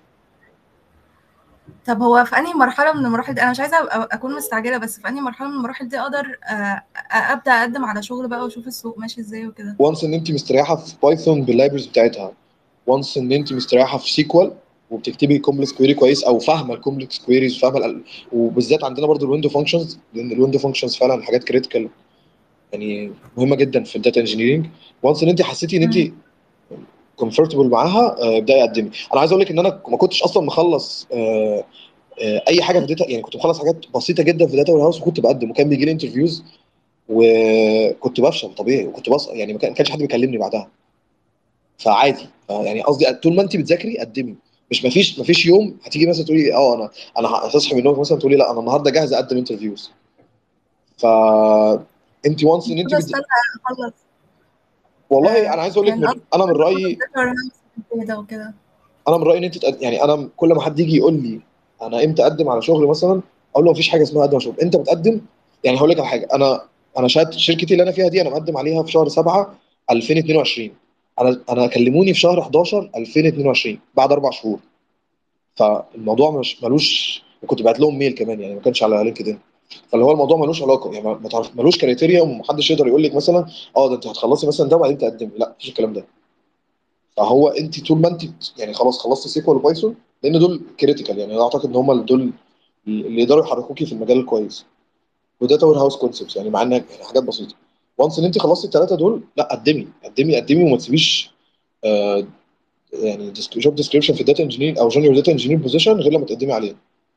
طب هو في انهي مرحله من المراحل دي انا مش عايزه أبقى اكون مستعجله بس في انهي مرحله من المراحل دي اقدر آه، ابدا اقدم على شغل بقى واشوف السوق ماشي ازاي وكده وانس ان انت مستريحه في بايثون باللايبرز بتاعتها وانس ان انت مستريحه في سيكوال وبتكتبي كومبلكس كويري كويس او فاهمه الكومبلكس كويريز وفاهمه ال- وبالذات عندنا برضو الويندو فانكشنز لان الويندو فانكشنز فعلا حاجات كريتيكال يعني مهمه جدا في الداتا انجينيرنج وانس ان انت حسيتي ان انت كومفورتبل معاها آه، ابداي قدمي انا عايز اقول لك ان انا ما كنتش اصلا مخلص آه، آه، اي حاجه في داتا يعني كنت مخلص حاجات بسيطه جدا في داتا هاوس وكنت بقدم وكان بيجي لي انترفيوز وكنت بفشل طبيعي وكنت بص يعني ما كان- ما كانش حد بيكلمني بعدها فعادي يعني قصدي طول ما انت بتذاكري قدمي مش ما فيش ما فيش يوم هتيجي مثلا تقولي اه انا انا هتصحي من النوم مثلا تقولي لا انا النهارده جاهزه اقدم انترفيوز ف انت وانس ان انت المفروض بت... استنى اخلص والله انا عايز اقول لك يعني من... أصلاً انا من رايي الداتا warehouse كده وكده انا من رايي ان انت تقد... يعني انا كل ما حد يجي يقول لي انا امتى اقدم على شغل مثلا اقول له مفيش حاجه اسمها اقدم على شغل انت بتقدم يعني هقول لك على حاجه انا انا شهاده شركتي اللي انا فيها دي انا مقدم عليها في شهر 7 2022 انا انا كلموني في شهر 11 2022 بعد اربع شهور فالموضوع مش ملوش وكنت بعت لهم ميل كمان يعني ما كانش على لينكد ان فاللي هو الموضوع ملوش علاقه يعني ما تعرف ملوش كريتيريا ومحدش يقدر يقول لك مثلا اه ده انت هتخلصي مثلا ده وبعدين تقدمي لا مفيش الكلام ده فهو انت طول ما انت يعني خلاص خلصت سيكوال وبايثون لان دول كريتيكال يعني انا اعتقد ان هم دول اللي يقدروا يحركوكي في المجال الكويس وداتا وير هاوس كونسبتس يعني مع انها يعني حاجات بسيطه وانس ان انت خلصتي الثلاثه دول لا قدمي قدمي قدمي وما تسيبيش آه يعني جوب ديسكريبشن في الداتا انجينير او جونيور داتا انجينير بوزيشن غير لما تقدمي عليه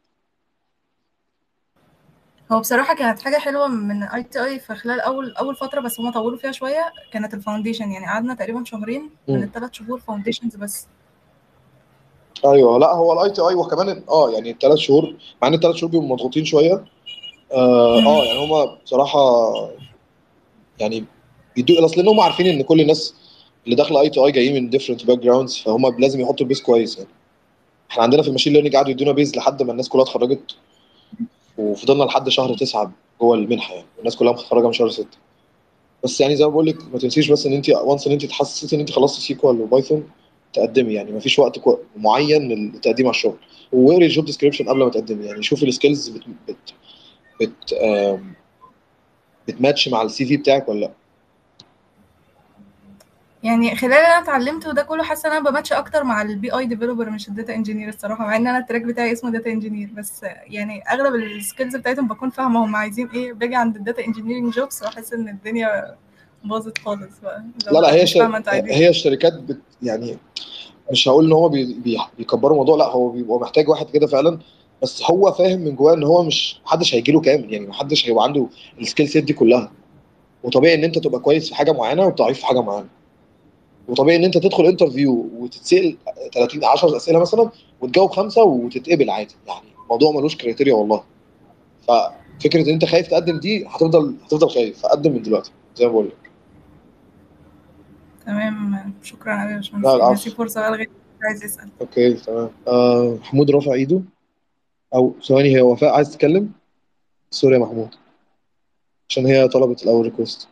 هو بصراحة كانت حاجة حلوة من اي تي اي في خلال أول أول فترة بس هما طولوا فيها شوية كانت الفاونديشن يعني قعدنا تقريبا شهرين من مم. الثلاث شهور فاونديشنز بس ايوه لا هو الاي تي اي وكمان اه يعني الثلاث شهور مع ان الثلاث شهور بيبقوا مضغوطين شويه اه, مم. آه يعني هم بصراحه يعني بيدوا اصل ان هم عارفين ان كل الناس اللي داخله اي تي اي جايين من ديفرنت باك جراوندز فهم لازم يحطوا البيز كويس يعني احنا عندنا في الماشين ليرنينج قعدوا يدونا بيز لحد ما الناس كلها اتخرجت وفضلنا لحد شهر تسعه جوه المنحه يعني الناس كلها متخرجه من شهر سته بس يعني زي ما بقول لك ما تنسيش بس ان انت وانس ان انت تحسسي ان انت خلصتي سيكوال وبايثون تقدمي يعني ما فيش وقت كو- معين للتقديم على الشغل واقري الجوب ديسكريبشن قبل ما تقدمي يعني شوفي السكيلز بت بت بت آم، بتماتش مع السي في بتاعك ولا لا يعني خلال اللي انا اتعلمته ده كله حاسه ان انا بماتش اكتر مع البي اي ديفلوبر مش الداتا انجينير الصراحه مع ان انا التراك بتاعي اسمه داتا انجينير بس يعني اغلب السكيلز بتاعتهم بكون فاهمه هم عايزين ايه باجي عند الداتا انجينيرنج جوبس واحس ان الدنيا باظت خالص بقى لا لا هي مش شر... فاهمه انتوا عايزين هي الشركات بت يعني مش هقول ان هو بي... بي... بيكبروا الموضوع لا هو بيبقى محتاج واحد كده فعلا بس هو فاهم من جواه ان هو مش محدش هيجي له كامل يعني محدش هيبقى عنده السكيل سيت دي كلها وطبيعي ان انت تبقى كويس في حاجه معينه وضعيف في حاجه معينه وطبيعي ان انت تدخل انترفيو وتتسال 30 10 اسئله مثلا وتجاوب خمسه وتتقبل عادي يعني الموضوع ملوش كريتيريا والله ففكره ان انت خايف تقدم دي هتفضل هتفضل خايف فقدم من دلوقتي زي ما بقول لك تمام شكرا قوي يا لا باشمهندس العفو ميرسي فرصه بقى لغايه عايز يسال اوكي تمام آه محمود رافع ايده او ثواني هي وفاء عايز تتكلم سوري يا محمود عشان هي طلبت الاول ريكوست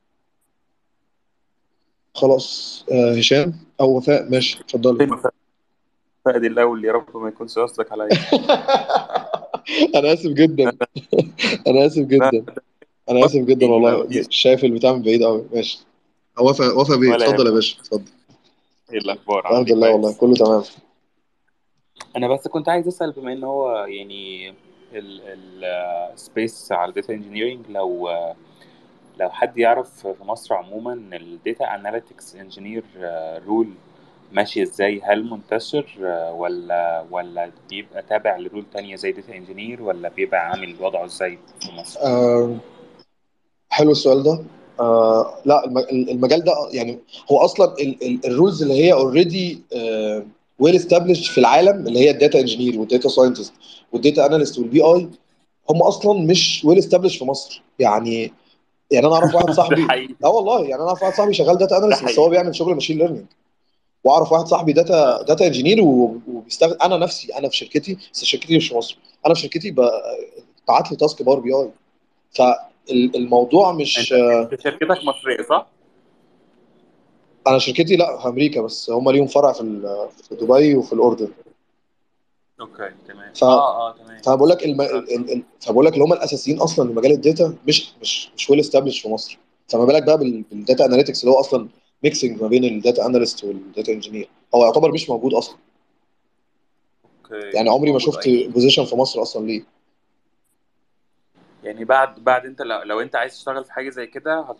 خلاص آه هشام او وفاء ماشي اتفضلي فقد الأول يا رب ما يكونش قصدك عليا انا اسف جدا انا اسف لا جدا انا اسف جدا يعني ما والله فيش شايف البتاع من بعيد قوي ماشي وفاء وفاء بيه ولا اتفضل يا يهمك باشا اتفضل ايه الأخبار عامل الحمد ايه لله والله كويس كله تمام أنا بس كنت عايز أسأل بما إن هو يعني السبيس على الداتا انجينيرنج لو لو حد يعرف في مصر عموما الداتا اناليتكس انجينير رول ماشي ازاي هل منتشر آه، ولا ولا بيبقى تابع لرول تانية زي داتا انجينير ولا بيبقى عامل وضعه ازاي في مصر آه حلو السؤال ده آه لا الم- المجال ده يعني هو اصلا الرولز اللي هي اوريدي ويل استابليش في العالم اللي هي الداتا انجينير والداتا ساينتست والداتا اناليست والبي اي هم اصلا مش ويل استابليش في مصر يعني يعني انا اعرف واحد ده صاحبي حقيقي اه والله يعني انا اعرف واحد صاحبي شغال داتا ده اناليست بس هو حقيقي بيعمل شغل ماشين ليرنينج واعرف واحد صاحبي داتا اه داتا انجينير وبيستخدم انا نفسي انا في شركتي بس شركتي مش في مصر انا في شركتي ب- بعت لي تاسك باور بي اي فالموضوع مش انت انت شركتك مصرية صح؟ انا شركتي لا في امريكا بس هم ليهم فرع في ال- في دبي وفي الاردن اوكي تمام ف اه اه تمام فانا بقول لك الم... آه. ال... ال... فبقول لك اللي هم الاساسيين اصلا لمجال الداتا مش مش مش ويل استابلش في مصر فما بالك بقى بال... بالداتا اناليتكس اللي هو اصلا ميكسنج ما بين الداتا اناليست والداتا انجينير هو يعتبر مش موجود اصلا اوكي يعني مش عمري ما موجود شفت يعني بوزيشن في مصر اصلا ليه يعني بعد بعد انت لو, لو انت عايز تشتغل في حاجه زي كده هتروح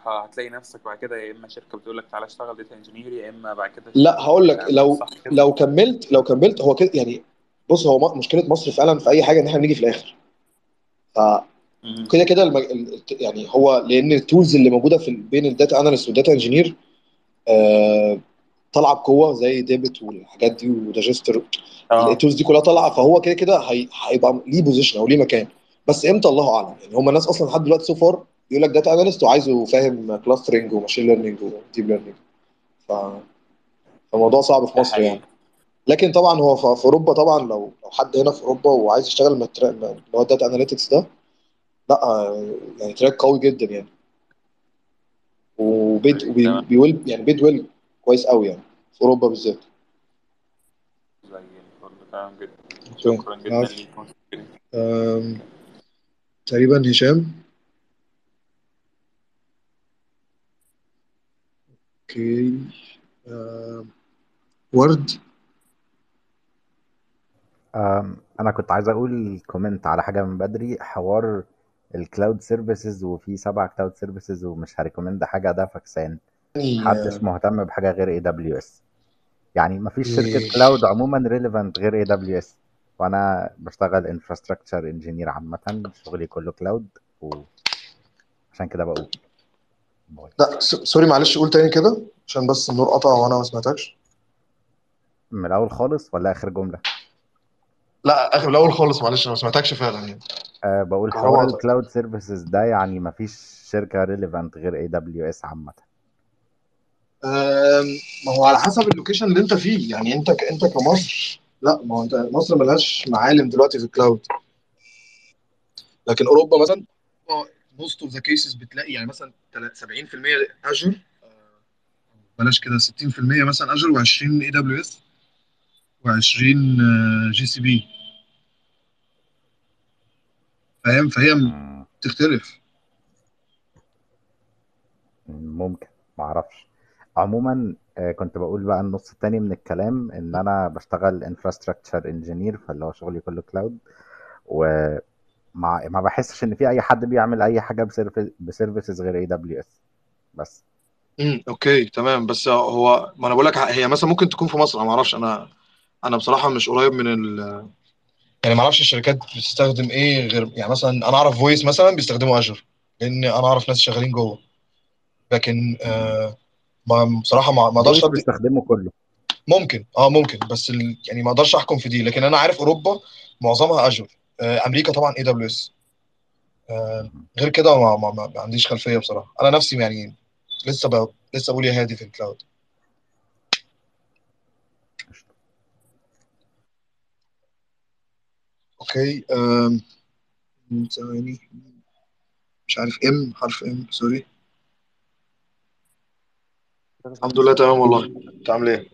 تروح هتلاقي نفسك بعد كده يا اما شركه بتقول لك تعالى اشتغل داتا انجينير يا اما بعد كده لا هقول لك لو صح كده لو كملت لو كملت هو كده يعني بص هو م- مشكله مصر فعلا في اي حاجه ان احنا بنيجي في الاخر مم. فكده كده المج... ال- يعني هو لان التولز اللي موجوده في بين الداتا اناليست والداتا انجينير آه طالعه بقوه زي ديبت والحاجات دي وداجستر اه التولز دي كلها طالعه فهو كده كده هي- هيبقى ليه بوزيشن او ليه مكان بس امتى الله اعلم يعني هم الناس اصلا لحد دلوقتي سو فار يقول لك داتا اناليست وعايزه فاهم كلاسترنج وماشين ليرنينج وديب ليرنينج ف... فالموضوع صعب في ده مصر يعني حقيقي لكن طبعا هو في في اوروبا طبعا لو لو حد هنا في اوروبا وعايز يشتغل من التراك- اللي هو الداتا اناليتكس ده لا آه، يعني تراك قوي جدا يعني وبيد طيب وبي- تمام بيول يعني بيد ويل كويس قوي يعني في اوروبا بالذات زي الفل تمام جدا اوكي شكرا جدا عارف ليك أم، تقريبا هشام اوكي أم، ورد أم، انا كنت عايز اقول كومنت على حاجه من بدري حوار الكلاود سيرفيسز وفي سبع كلاود سيرفيسز ومش هريكومند حاجه ده فكسان يعني محدش مهتم بحاجه غير اي دبليو اس يعني مفيش شركه إيه، كلاود عموما ريليفنت غير اي دبليو اس وانا بشتغل انفراستراكشر انجينير عامه شغلي كله كلاود وعشان كده بقول باي لا س- سوري معلش قول تاني كده عشان بس النور قطع وانا ما سمعتكش من الاول خالص ولا اخر جمله لا اخر الاول خالص معلش انا ما سمعتكش فعلا يعني أه بقول الكهرباء حوار قطعت الكلاود سيرفيسز ده يعني مفيش شركه ريليفنت غير اي دبليو اس عامه أم، ما هو على حسب اللوكيشن اللي انت فيه يعني انت ك... انت كمصر لا ما هو انت مصر ملهاش معالم دلوقتي في الكلاود لكن اوروبا مثلا موست اوف ذا كيسز بتلاقي يعني مثلا تل- 70% اجر بلاش كده 60% مثلا اجر و20 اي دبليو اس و20 جي سي بي فاهم فهي مم، بتختلف ممكن معرفش عموما آه، كنت بقول بقى النص التاني من الكلام ان انا بشتغل انفراستراكشر انجينير فاللي هو شغلي كله كلاود وما ما بحسش ان في اي حد بيعمل اي حاجه بسيرفيس بسيرفيسز غير اي دبليو اس بس امم اوكي تمام بس هو ما انا بقول لك هي مثلا ممكن تكون في مصر انا ما اعرفش انا انا بصراحه مش قريب من ال يعني ما اعرفش الشركات بتستخدم ايه غير يعني مثلا انا اعرف فويس مثلا بيستخدموا اجر لان انا اعرف ناس شغالين جوه لكن آه ما بصراحه ما ما اقدرش فويس ادي بيستخدمه كله ممكن اه ممكن بس ال... يعني ما اقدرش احكم في دي لكن انا عارف اوروبا معظمها اجر آه امريكا طبعا اي دبليو اس غير كده ما, ما, ما ما عنديش خلفيه بصراحه انا نفسي يعني لسه ب... لسه بقول يا هادي في الكلاود اوكي آم، ثواني مش عارف ام حرف ام سوري الحمد لله تمام والله انت عامل ايه؟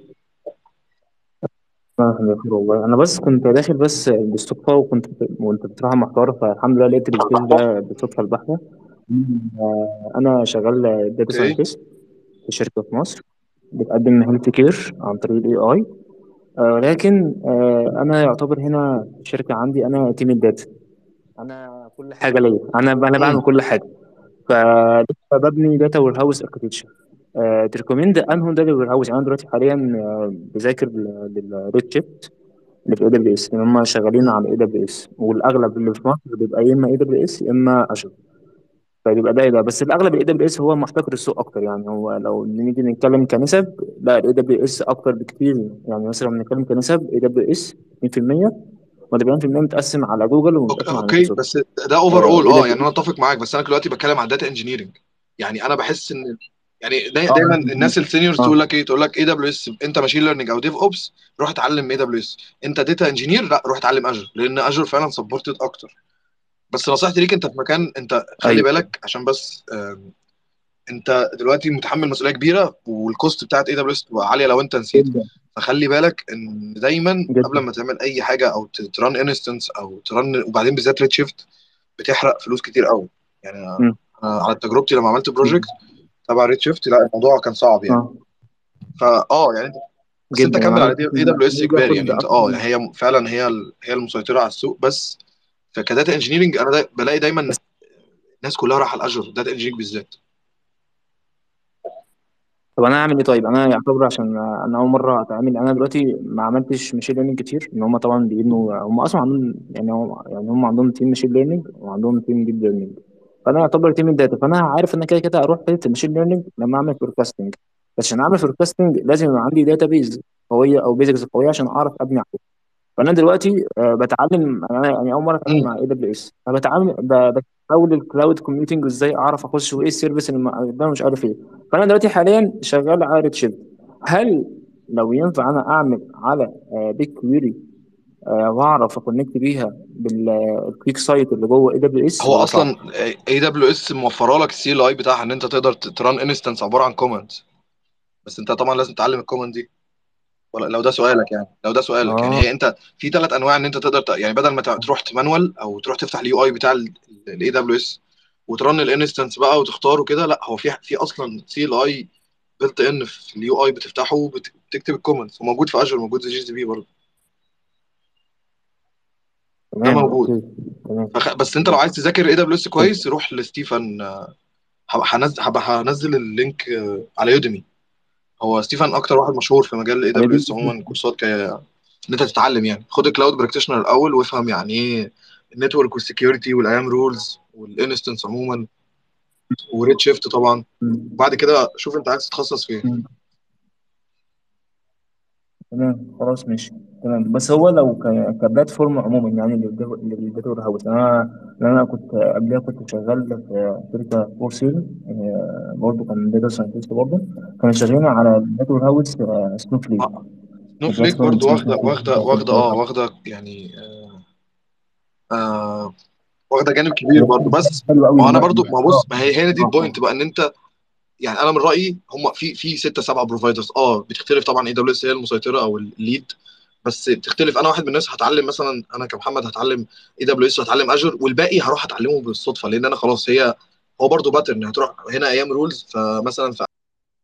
أنا بخير والله أنا بس كنت داخل بس بالصدفة وكنت وأنت بتروح محتار فالحمد لله لقيت السبيس ده بالصدفة البحتة آه، أنا شغال داتا اوكي ساينتست في شركة في مصر بتقدم هيلث كير عن طريق الاي اي ولكن آه، أنا يعتبر هنا في الشركة عندي أنا تيم الداتا أنا كل حاجة ليا أنا أنا بعمل امم كل حاجة فلسه ببني داتا وير هاوس اركتكتشر تريكومند انهو داتا وير هاوس يعني انا دلوقتي حاليا آه، بذاكر للريد شيفت اللي في اي دبليو اس لان هم شغالين على اي دبليو اس والاغلب اللي في مصر بيبقى يا اما اي دبليو اس يا اما اشهر فبيبقى ده ده بس الاغلب الاي دبليو اس هو محتكر السوق اكتر يعني هو لو نيجي نتكلم كنسب لا الاي دبليو اس اكتر بكتير يعني مثلا لو بنتكلم كنسب اي دبليو اس 2% و40% متقسم على جوجل اوكي ومتقسم على اوكي مايكروسوفت بس ده اوفر اول اي اه دبليو يعني انا اتفق معاك بس انا دلوقتي بتكلم عن داتا انجينيرنج يعني انا بحس ان يعني داي اه دايما الناس السينيورز اه تقول لك ايه تقول لك اي دبليو اس انت ماشين ليرنينج او ديف اوبس روح اتعلم اي دبليو اس انت داتا انجينير لا روح اتعلم اجر لان اجر فعلا سبورتد اكتر بس نصيحتي ليك انت في مكان انت خلي ايوه بالك عشان بس آم، انت دلوقتي متحمل مسؤوليه كبيره والكوست بتاعت اي دبليو اس تبقى عاليه لو انت نسيت جدا فخلي بالك ان دايما قبل جدا ما تعمل اي حاجه او تران انستنس او تران وبعدين بالذات ريد شيفت بتحرق فلوس كتير قوي يعني انا مم. أنا على تجربتي لما عملت مم. بروجكت تبع ريد شيفت لا الموضوع كان صعب يعني اه فاه يعني انت بس انت جدا يعني كمل عايز على اي دبليو اس عايز اجباري اخد يعني انت اكتر اه من يعني هي فعلا هي ال- هي المسيطره على السوق بس فكداتا انجينيرنج انا دا بلاقي دايما بس الناس كلها رايحه الاجر داتا انجينيرنج بالذات طب انا اعمل ايه طيب انا يعتبر عشان انا اول مره اتعامل انا دلوقتي ما عملتش ماشين ليرنينج كتير ان هم طبعا بيبنوا هم اصلا عندهم يعني هم يعني هم عندهم تيم ماشين ليرنينج وعندهم تيم ديب ليرنينج فانا يعتبر تيم الداتا فانا عارف ان أنا كده كده اروح حته الماشين ليرنينج لما اعمل فوركاستنج بس عشان اعمل فوركاستنج لازم يبقى عندي داتا بيز قويه او بيزكس قويه عشان اعرف ابني عليها فانا دلوقتي آه، بتعلم انا يعني اول مره اتعامل مم. مع اي دبليو اس فبتعامل ب- بحاول الكلاود كوميوتنج وازاي اعرف اخش وايه السيرفيس اللي م- ده مش عارف ايه فانا دلوقتي حاليا شغال على ريد شيفت هل لو ينفع انا اعمل على بيج كويري واعرف اكونكت بيها بالكويك سايت اللي جوه اي دبليو اس هو ولا صعب؟ اصلا اي دبليو اس موفره لك السي ال اي بتاعها ان انت تقدر تران انستنس عباره عن كومنت بس انت طبعا لازم تتعلم الكومنت دي ولا لو ده سؤالك يعني لو ده سؤالك يعني اه هي انت في ثلاث انواع ان انت تقدر ت... يعني بدل ما ت- تروح مانوال او تروح تفتح اليو اي بتاع الاي دبليو اس وترن الانستنس بقى وتختاره كده لا هو في في اصلا سي ال اي بلت ان في اليو اي بتفتحه وبت- بتكتب الكومنتس وموجود في اجر موجود في جي سي بي برضه ده تمام موجود اوكي تمام فخ... بس انت لو عايز تذاكر اي دبليو اس كويس روح لستيفن آه، هب- هنزل هب- هنزل اللينك آه، على يوديمي هو ستيفن اكتر واحد مشهور في مجال الاي على دبليو دي اس عموما كورسات ك... ان انت تتعلم يعني خد الكلاود براكتيشنر الاول وافهم يعني ايه النتورك والسكيورتي والايام رولز والانستنس عموما وريد شيفت طبعا مم. وبعد كده شوف انت عايز تتخصص فين مم. تمام خلاص ماشي تمام بس هو لو ك- كبلاتفورم عموما يعني للداتا وير هاوس انا لأن انا كنت قبلها كنت شغال في شركه فور سيل برضه كان داتا ساينتست برضه كانوا شغالين على الداتا وير هاوس سنوف ليك سنو فليك البلاتفورم برضو اسمها واخده سنوف ليك واخده واخده اه واخده يعني آه واخده جانب كبير برضو بس حلو قوي ما هو انا دلوقتي برضو ما هو اه بص ما هي هنا دي اه اه البوينت بقى ان انت يعني انا من رايي هم في في ستة سبعة بروفايدرز اه بتختلف طبعا اي دبليو اس هي المسيطره او الليد بس بتختلف انا واحد من الناس هتعلم مثلا انا كمحمد هتعلم اي دبليو اس وهتعلم اجر والباقي هروح اتعلمه بالصدفه لان انا خلاص هي هو برضو باترن هتروح هنا ايام رولز فمثلا في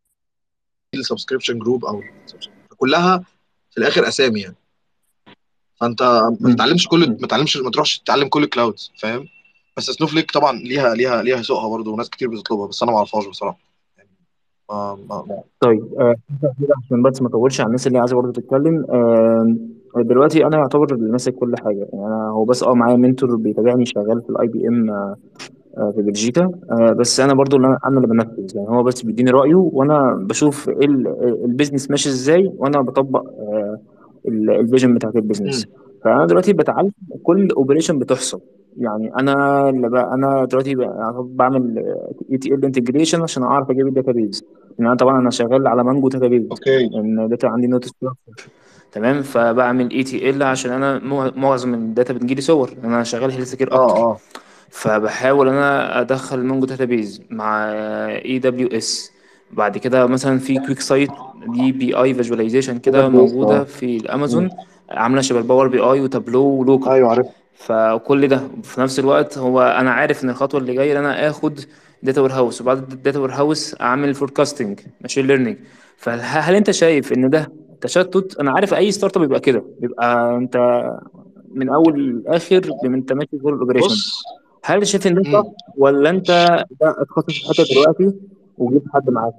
السبسكريبشن جروب او كلها في الاخر اسامي يعني فانت ما مم. تتعلمش كل مم. ما تتعلمش ما تروحش تتعلم كل الكلاودز فاهم بس سنوفليك طبعا ليها ليها ليها سوقها برضو وناس كتير بتطلبها بس انا ما اعرفهاش بصراحه يعني ما ما طيب آه، كده عشان بس ما اطولش على الناس اللي عايزه برضه تتكلم آه، دلوقتي انا يعتبر اللي ماسك كل حاجه يعني انا هو بس اه معايا منتور بيتابعني شغال في الاي بي ام في بلجيكا آه، بس انا برضو اللي انا أنا اللي بنفذ يعني هو بس بيديني رايه وانا بشوف ايه ال- البيزنس ماشي ازاي وانا بطبق آه، ال- الفيجن بتاعت البيزنس مم. فانا دلوقتي بتعلم كل اوبريشن بتحصل يعني انا اللي بقى انا دلوقتي بقى بعمل اي تي ال انتجريشن عشان اعرف اجيب الداتابيز يعني انا طبعا انا شغال على مانجو داتابيز اوكي لان الداتا عندي نوت تمام فبعمل اي تي ال عشان انا مو- معظم الداتا بتجيلي صور انا شغال هيلث كير اه اكتر اه فبحاول انا ادخل مونجو داتابيز مع اي دبليو اس بعد كده مثلا في كويك سايت دي بي اي فيجواليزيشن كده داتابيس موجوده اه في مم. الامازون عامله شبه الباور بي اي وتابلو ولوكر ايوه عارف فكل ده في نفس الوقت هو انا عارف ان الخطوه اللي جايه ان انا اخد داتا وير هاوس وبعد الداتا وير هاوس اعمل فوركاستنج ماشين ليرنينج فهل انت شايف ان ده تشتت انا عارف اي ستارت اب بيبقى كده بيبقى انت من اول لاخر انت ماشي جوه الاوبريشن بص هل شايف ان ده صح مم. ولا انت ده اتخصص في حته دلوقتي وجبت حد معاك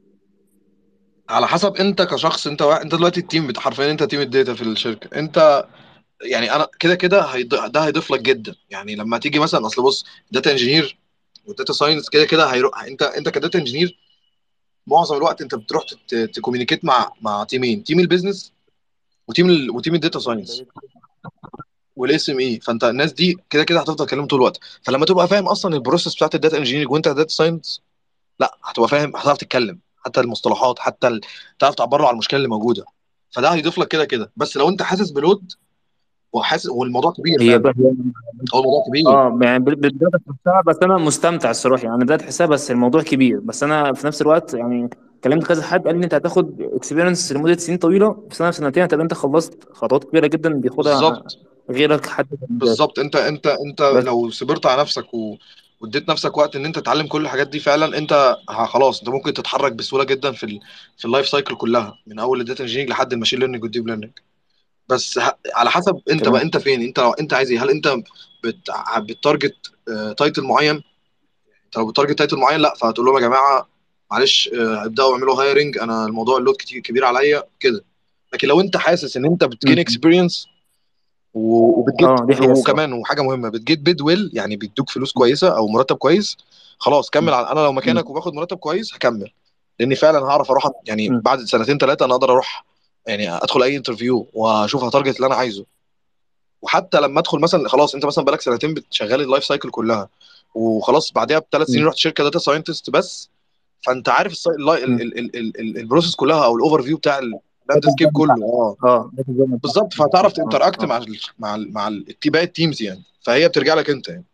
على حسب انت كشخص انت وا... انت دلوقتي التيم بتاع حرفيا انت تيم الداتا في الشركه انت يعني انا كده كده هيض... ده هيضيف لك جدا يعني لما تيجي مثلا اصل بص داتا انجينير والداتا ساينس كده كده هيروح انت انت كداتا انجينير معظم الوقت انت بتروح تت... تكومينيكيت مع مع تيمين تيم البيزنس وتيم ال... وتيم الداتا ساينس والاس ام اي فانت الناس دي كده كده هتفضل تكلمهم طول الوقت فلما تبقى فاهم اصلا البروسيس بتاعت الداتا انجينيرنج وانت داتا ساينس لا هتبقى فاهم هتعرف تتكلم حتى المصطلحات حتى ال... تعرف تعبر له على المشكله اللي موجوده فده هيضيف لك كده كده بس لو انت حاسس بلود وحاسس والموضوع كبير هي فعلا بقى هي هو الموضوع كبير اه يعني بال- بالبدايه تحسها بس انا مستمتع الصراحه يعني انا بدات احسها بس الموضوع كبير بس انا في نفس الوقت يعني كلمت كذا حد قال لي انت هتاخد اكسبيرينس لمده سنين طويله في سنه في سنتين هتبقى انت خلصت خطوات كبيره جدا بياخدها بالظبط غيرك حد في المجال بالظبط انت انت انت بس لو صبرت على نفسك و... واديت نفسك وقت ان انت تتعلم كل الحاجات دي فعلا انت ه- خلاص انت ممكن تتحرك بسهوله جدا في ال... في اللايف سايكل كلها من اول الداتا انجينيرنج لحد الماشين ليرنينج والديب ليرنينج بس ه... على حسب انت بقى تمام انت فين انت لو انت عايز ايه هل انت بت... بتارجت تايتل معين انت لو بتارجت تايتل معين لا فهتقول لهم يا جماعه معلش آه، ابداوا اعملوا هايرنج انا الموضوع اللود كتير كبير عليا كده لكن لو انت حاسس ان انت بتجين مم. اكسبيرينس وبتجيت اه دي حقيقة الصراحة وكمان وحاجه مهمه بتجيت بيد ويل يعني بيدوك فلوس كويسه او مرتب كويس خلاص كمل على انا لو مكانك مم. وباخد مرتب كويس هكمل لاني فعلا هعرف اروح يعني مم. بعد سنتين ثلاثه انا اقدر اروح يعني ادخل اي انترفيو واشوف هتارجت اللي انا عايزه وحتى لما ادخل مثلا خلاص انت مثلا بقالك سنتين بتشغل اللايف سايكل كلها وخلاص بعدها بثلاث سنين مم. رحت شركه داتا ساينتست بس فانت عارف الساي- اللاي- مم. ال- ال- ال- ال- ال- البروسيس كلها او الاوفر فيو بتاع اللاندسكيب كله اه اه ده الزمن بتاعك. بالظبط فهتعرف اه تنتراكت اه مع ال مع ال مع ال- باقي التيمز يعني فهي بترجع لك انت يعني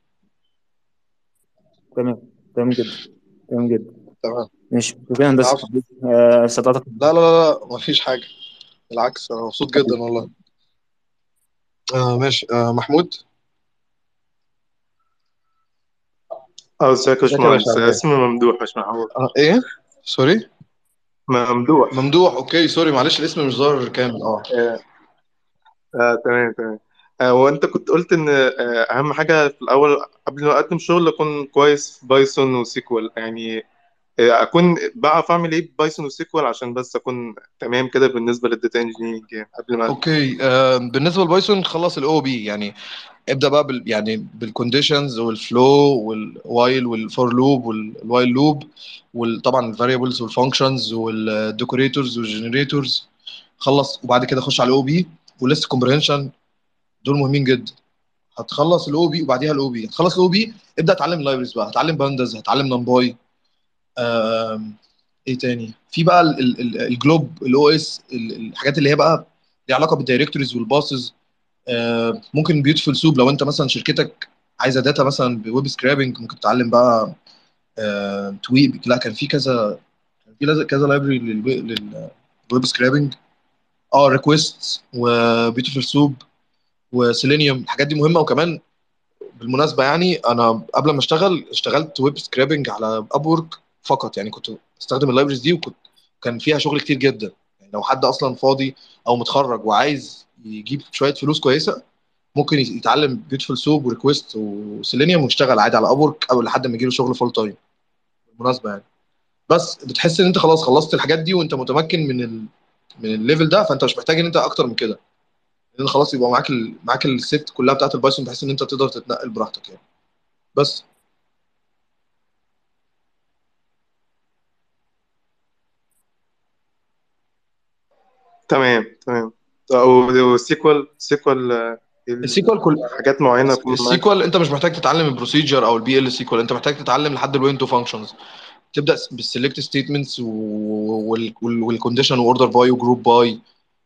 تمام تمام جدا تمام جدا تمام ماشي شكرا هندسة العفو آه، استطعتك لا لا لا لا مفيش حاجه بالعكس انا مبسوط جدا والله آه ماشي آه محمود اه ازيك يا ازيك يا باشا باشمهندس عامل ايه؟ اسمي ممدوح مش محمود آه ايه سوري ممدوح ممدوح اوكي سوري معلش الاسم مش ظاهر كامل اه آه آه تمام تمام آه وانت كنت قلت ان آه اهم حاجه في الاول قبل ما اقدم شغل اكون كويس في بايثون وسيكوال يعني آه اكون بعرف اعمل ايه بايثون وسيكوال عشان بس اكون تمام كده بالنسبه للداتا انجينيرنج يعني قبل ما اوكي آه بالنسبه لبايثون خلص الاو بي يعني ابدا بقى بال يعني بالكونديشنز والفلو والوايل والفور لوب والوايل لوب وطبعا الفاريبلز والفانكشنز والديكوريتورز والجنريتورز خلص وبعد كده خش على الاو بي ولسه كومبريهنشن دول مهمين جدا هتخلص الاو بي وبعديها الاو بي هتخلص الاو بي ابدا اتعلم اللايبرز بقى هتعلم بانداز هتعلم نمباي آم، ايه تاني في بقى ال- ال- ال- الجلوب الاو اس الحاجات اللي هي بقى ليها علاقه بالدايركتوريز والباسز آه، ممكن بيوتيفول سوب لو انت مثلا شركتك عايزه داتا مثلا بويب سكرابنج ممكن تتعلم بقى آه، تويب لا كان في كذا كان في لز- كذا لايبرري للويب سكرابنج اه ريكويست وبيوتيفول سوب وسيلينيوم الحاجات دي مهمه وكمان بالمناسبه يعني انا قبل ما اشتغل اشتغلت ويب سكرابنج على ابورك فقط يعني كنت استخدم اللايبرز دي وكنت كان فيها شغل كتير جدا يعني لو حد اصلا فاضي او متخرج وعايز يجيب شويه فلوس كويسه ممكن يتعلم بيوتيفول سوب وريكويست وسيلينيوم ويشتغل عادي على ابورك او لحد ما يجيله شغل فول تايم بالمناسبه يعني بس بتحس ان انت خلاص خلصت الحاجات دي وانت متمكن من ال... من الليفل ده فانت مش محتاج ان انت اكتر من كده لان خلاص يبقى معاك ال... معاك الست كلها بتاعت البايثون بحيث ان انت تقدر تتنقل براحتك يعني بس تمام تمام والسيكوال سيكوال آه، السيكوال كل حاجات معينه اكون معاك السيكوال انت مش محتاج تتعلم البروسيجر او البي ال سيكوال انت محتاج تتعلم لحد الويندو فانكشنز تبدا بالسلكت ستيتمنتس والكونديشن واوردر باي وجروب باي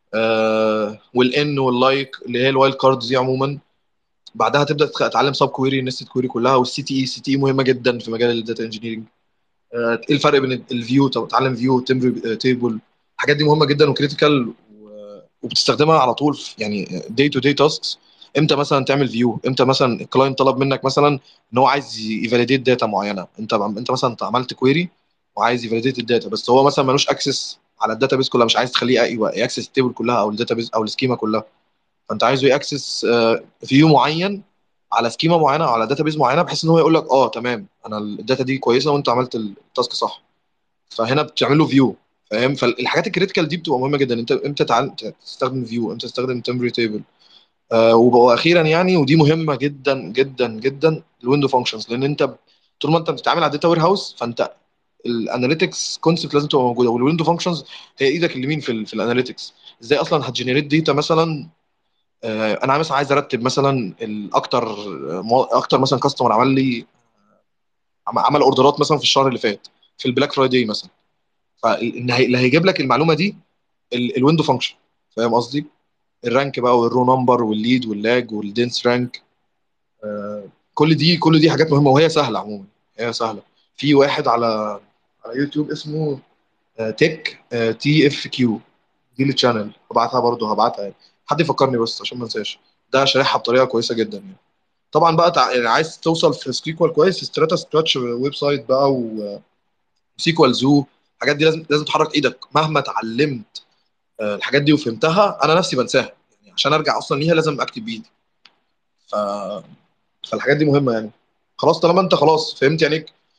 والان واللايك اللي هي الوايلد كاردز دي عموما بعدها تبدا تتعلم سب كويري نستد كويري كلها والسي تي اي السي تي اي مهمه جدا في مجال الداتا انجينيرنج ايه الفرق بين الفيو طب تتعلم فيو تيبل الحاجات دي مهمه جدا وكريتيكال وبتستخدمها على طول في يعني داي تو داي تاسكس امتى مثلا تعمل فيو امتى مثلا الكلاينت طلب منك مثلا ان هو عايز يفاليديت داتا معينه انت انت مثلا عملت كويري وعايز يفاليديت الداتا بس هو مثلا ملوش اكسس على الداتا بيس كلها مش عايز تخليه ياكسس التيبل كلها او الداتا بيس او السكيما كلها فانت عايزه ياكسس فيو معين على سكيما معينه او على داتا بيز معينه بحيث ان هو يقول لك اه تمام انا الداتا دي كويسه وانت عملت التاسك صح فهنا بتعمل له فيو فاهم فالحاجات الكريتيكال دي بتبقى مهمه جدا انت امتى تعال- تستخدم فيو امتى تستخدم تمبري تيبل آه واخيرا يعني ودي مهمه جدا جدا جدا الويندو فانكشنز لان انت طول ما انت بتتعامل على داتا وير هاوس فانت الاناليتكس كونسبت لازم تبقى موجوده والويندو فانكشنز هي ايدك اليمين في ال في الاناليتكس ازاي اصلا هتجنريت داتا مثلا آه، انا مثلا عايز ارتب مثلا الاكتر اكتر مثلا كاستمر عمل لي عم- عمل اوردرات مثلا في الشهر اللي فات في البلاك فرايداي مثلا فاللي هيجيب لك المعلومه دي ال- الويندو فانكشن فاهم قصدي الرانك بقى والرو نمبر والليد واللاج والدنس رانك آه، كل دي كل دي حاجات مهمه وهي سهله عموما هي سهله في واحد على على يوتيوب اسمه تك تي اف كيو دي التشانل هبعتها برضه هبعتها يعني حد يفكرني بس عشان ما انساش ده شارحها بطريقه كويسه جدا يعني طبعا بقى تع... يعني عايز توصل في سكيكوال كويس ستراتا سكراتش ويب سايت بقى و- وسيكوال زو الحاجات دي لازم لازم تحرك ايدك مهما اتعلمت آه، الحاجات دي وفهمتها انا نفسي بنساها يعني عشان ارجع اصلا ليها لازم اكتب بايدي ف... فالحاجات دي مهمه يعني خلاص طالما انت خلاص فهمت يعني إيه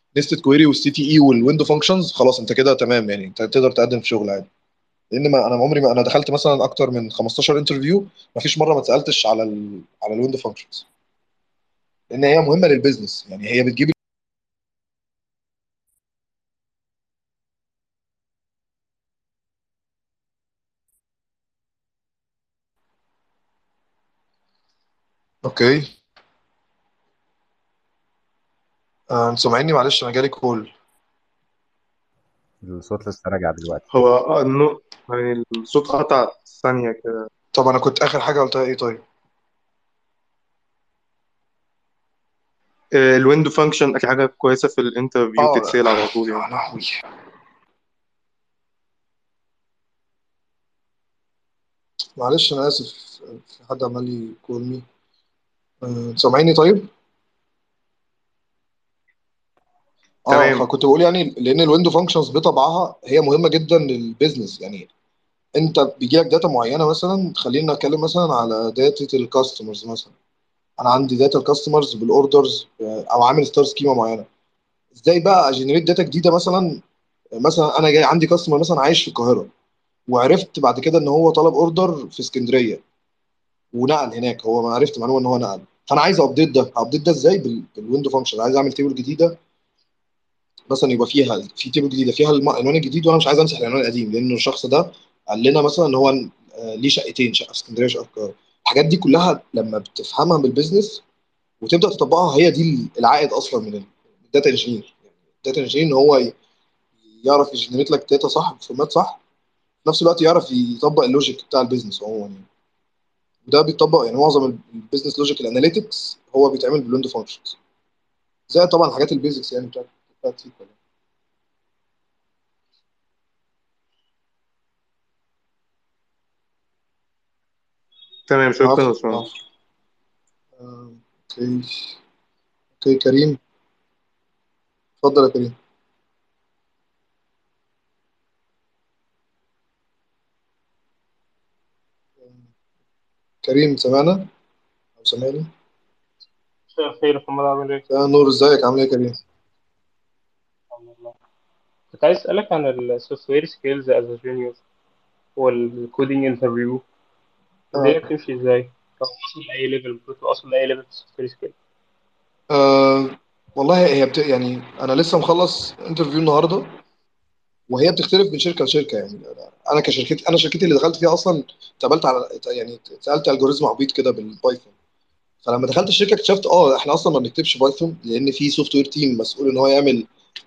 نستد كويري والسي تي اي والويندو فانكشنز خلاص انت كده تمام يعني انت تقدر تقدم في شغل عادي لان ما انا عمري ما انا دخلت مثلا اكتر من 15 انترفيو ما فيش مره ما اتسالتش على ال على الويندو فانكشنز لان هي مهمه للبيزنس يعني هي بتجيب اوكي آه، انتوا سامعيني معلش انا جالي كول الصوت لسه راجع دلوقتي هو آه، النو يعني الصوت قطع ثانية كده طب انا كنت اخر حاجه قلتها ايه طيب آه، الويندو فانكشن أكيد حاجة كويسة في الانترفيو اه تتسأل على طول يا يعني لهوي معلش انا اسف في حد عمال يكول مي آه، سامعيني طيب اه تمام فكنت بقول يعني لان الويندو فانكشنز بطبعها هي مهمه جدا للبيزنس يعني انت بيجي لك داتا معينه مثلا خلينا نتكلم مثلا على داتا الكاستمرز مثلا انا عندي داتا الكاستمرز بالاوردرز آه، او عامل ستار سكيما معينه ازاي بقى اجنريت داتا جديده مثلا مثلا انا جاي عندي كاستمر مثلا عايش في القاهره وعرفت بعد كده ان هو طلب اوردر في اسكندريه ونقل هناك هو ما عرفت معلومه ان هو نقل فانا عايز ابديت ده ابديت ده ازاي بال- بالويندو فانكشن عايز اعمل تيبل جديده مثلا يبقى فيها في تيبل جديده فيها الم- العنوان الجديد وانا مش عايز امسح العنوان القديم لان الشخص ده قال لنا مثلا ان هو آه، ليه شقتين شقه في اسكندريه وشقه في القاهره الحاجات دي كلها لما بتفهمها بالبيزنس وتبدا تطبقها هي دي العائد اصلا من الداتا انجينير الداتا انجينير ان هو ي- يعرف يجنريت لك داتا صح بفورمات صح في نفس الوقت يعرف يطبق اللوجيك بتاع البيزنس عموما يعني وده بيطبق يعني معظم البيزنس لوجيك الاناليتكس هو بيتعمل بالويندو فانكشنز زي طبعا الحاجات البيزكس يعني بتاعت بتاعت سيكوال تمام شكرا يا عفوا باشمهندس عفوا آه، اوكي اوكي كريم اتفضل يا كريم كريم سمعنا او سامعني مساء الخير يا محمد عامل ايه؟ يا نور ازيك عامل ايه يا كريم الحمد لله كنت عايز اسألك عن السوفت وير سكيلز از جونيور والكودينج انترفيو الدنيا آه. بتمشي ازاي؟ لو وصل لأي ليفل المفروض توصل لأي ليفل في السوفت وير سكيل آه. والله هي بت... يعني انا لسه مخلص انترفيو النهارده وهي بتختلف من شركه لشركه يعني انا كشركتي انا شركتي اللي دخلت فيها اصلا اتقبلت على يعني سالت الجوريزم عبيط كده بالبايثون فلما دخلت الشركه اكتشفت اه احنا اصلا ما بنكتبش بايثون لان في سوفت وير تيم مسؤول ان هو يعمل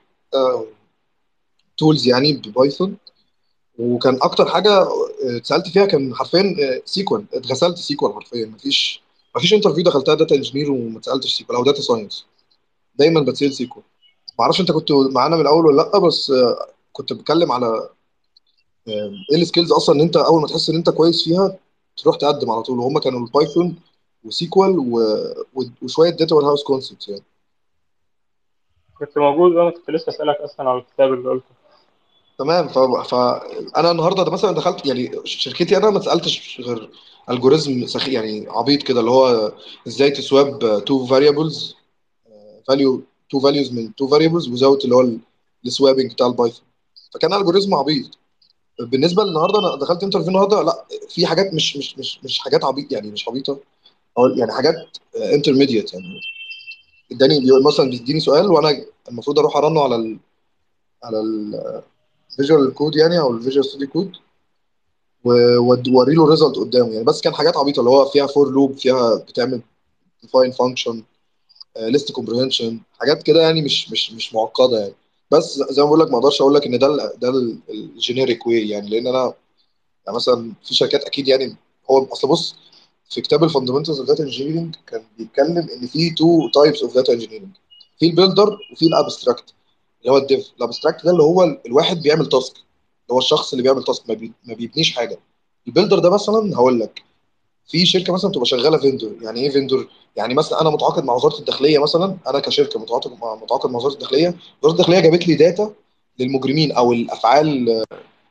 تولز يعني ببايثون وكان اكتر حاجه آه، اتسالت فيها كان حرفيا سيكوال اتغسلت سيكوال حرفيا مفيش مفيش انترفيو دخلتها داتا انجينير وما اتسالتش سيكوال او داتا ساينس دايما بتسال سيكوال معرفش انت كنت معانا من الاول ولا لا بس آه، كنت بتكلم على آه، ايه السكيلز اصلا ان انت اول ما تحس ان انت كويس فيها تروح تقدم على طول وهم كانوا البايثون وسيكوال و... و- وشويه داتا وير هاوس كونسبتس يعني كنت موجود وانا كنت لسه اسألك اصلا على الكتاب اللي قلته تمام ف... فانا النهارده مثلا دخلت يعني شركتي انا ما سالتش غير الجوريزم سخي يعني عبيط كده اللي هو ازاي تسواب تو فاريبلز فاليو تو فاليوز من تو فاريبلز وزاوت اللي هو السوابنج بتاع البايثون فكان الجوريزم عبيط بالنسبه للنهارده انا دخلت انترفيو النهارده لا في حاجات مش مش مش مش حاجات عبيط يعني مش عبيطه او يعني حاجات انترميديت يعني اداني بيقول مثلا بيديني سؤال وانا المفروض اروح ارنه على ال على الفيجوال كود يعني او الفيجوال ستوديو كود ووري له الريزلت قدامه يعني بس كان حاجات عبيطه اللي هو فيها فور لوب فيها بتعمل ديفاين فانكشن ليست كومبريهنشن حاجات كده يعني مش مش مش معقده يعني بس زي ما بقول لك ما اقدرش اقول لك ان ده ال ده الجينيريك واي يعني لان انا يعني مثلا في شركات اكيد يعني هو اصل بص في كتاب الفاندمنتالز اوف داتا انجينيرنج كان بيتكلم ان في تو تايبس اوف داتا انجينيرنج في البيلدر وفي الابستراكت اللي هو الديف الابستراكت ده اللي هو ال- الواحد بيعمل تاسك اللي هو الشخص اللي بيعمل تاسك ما, بي... ما بيبنيش حاجه البيلدر ده مثلا هقول لك في شركه مثلا تبقى شغاله فيندور يعني ايه فيندور يعني مثلا انا متعاقد مع وزاره الداخليه مثلا انا كشركه متعاقد مع متعاقد مع وزاره الداخليه وزاره الداخليه جابت لي داتا للمجرمين او الافعال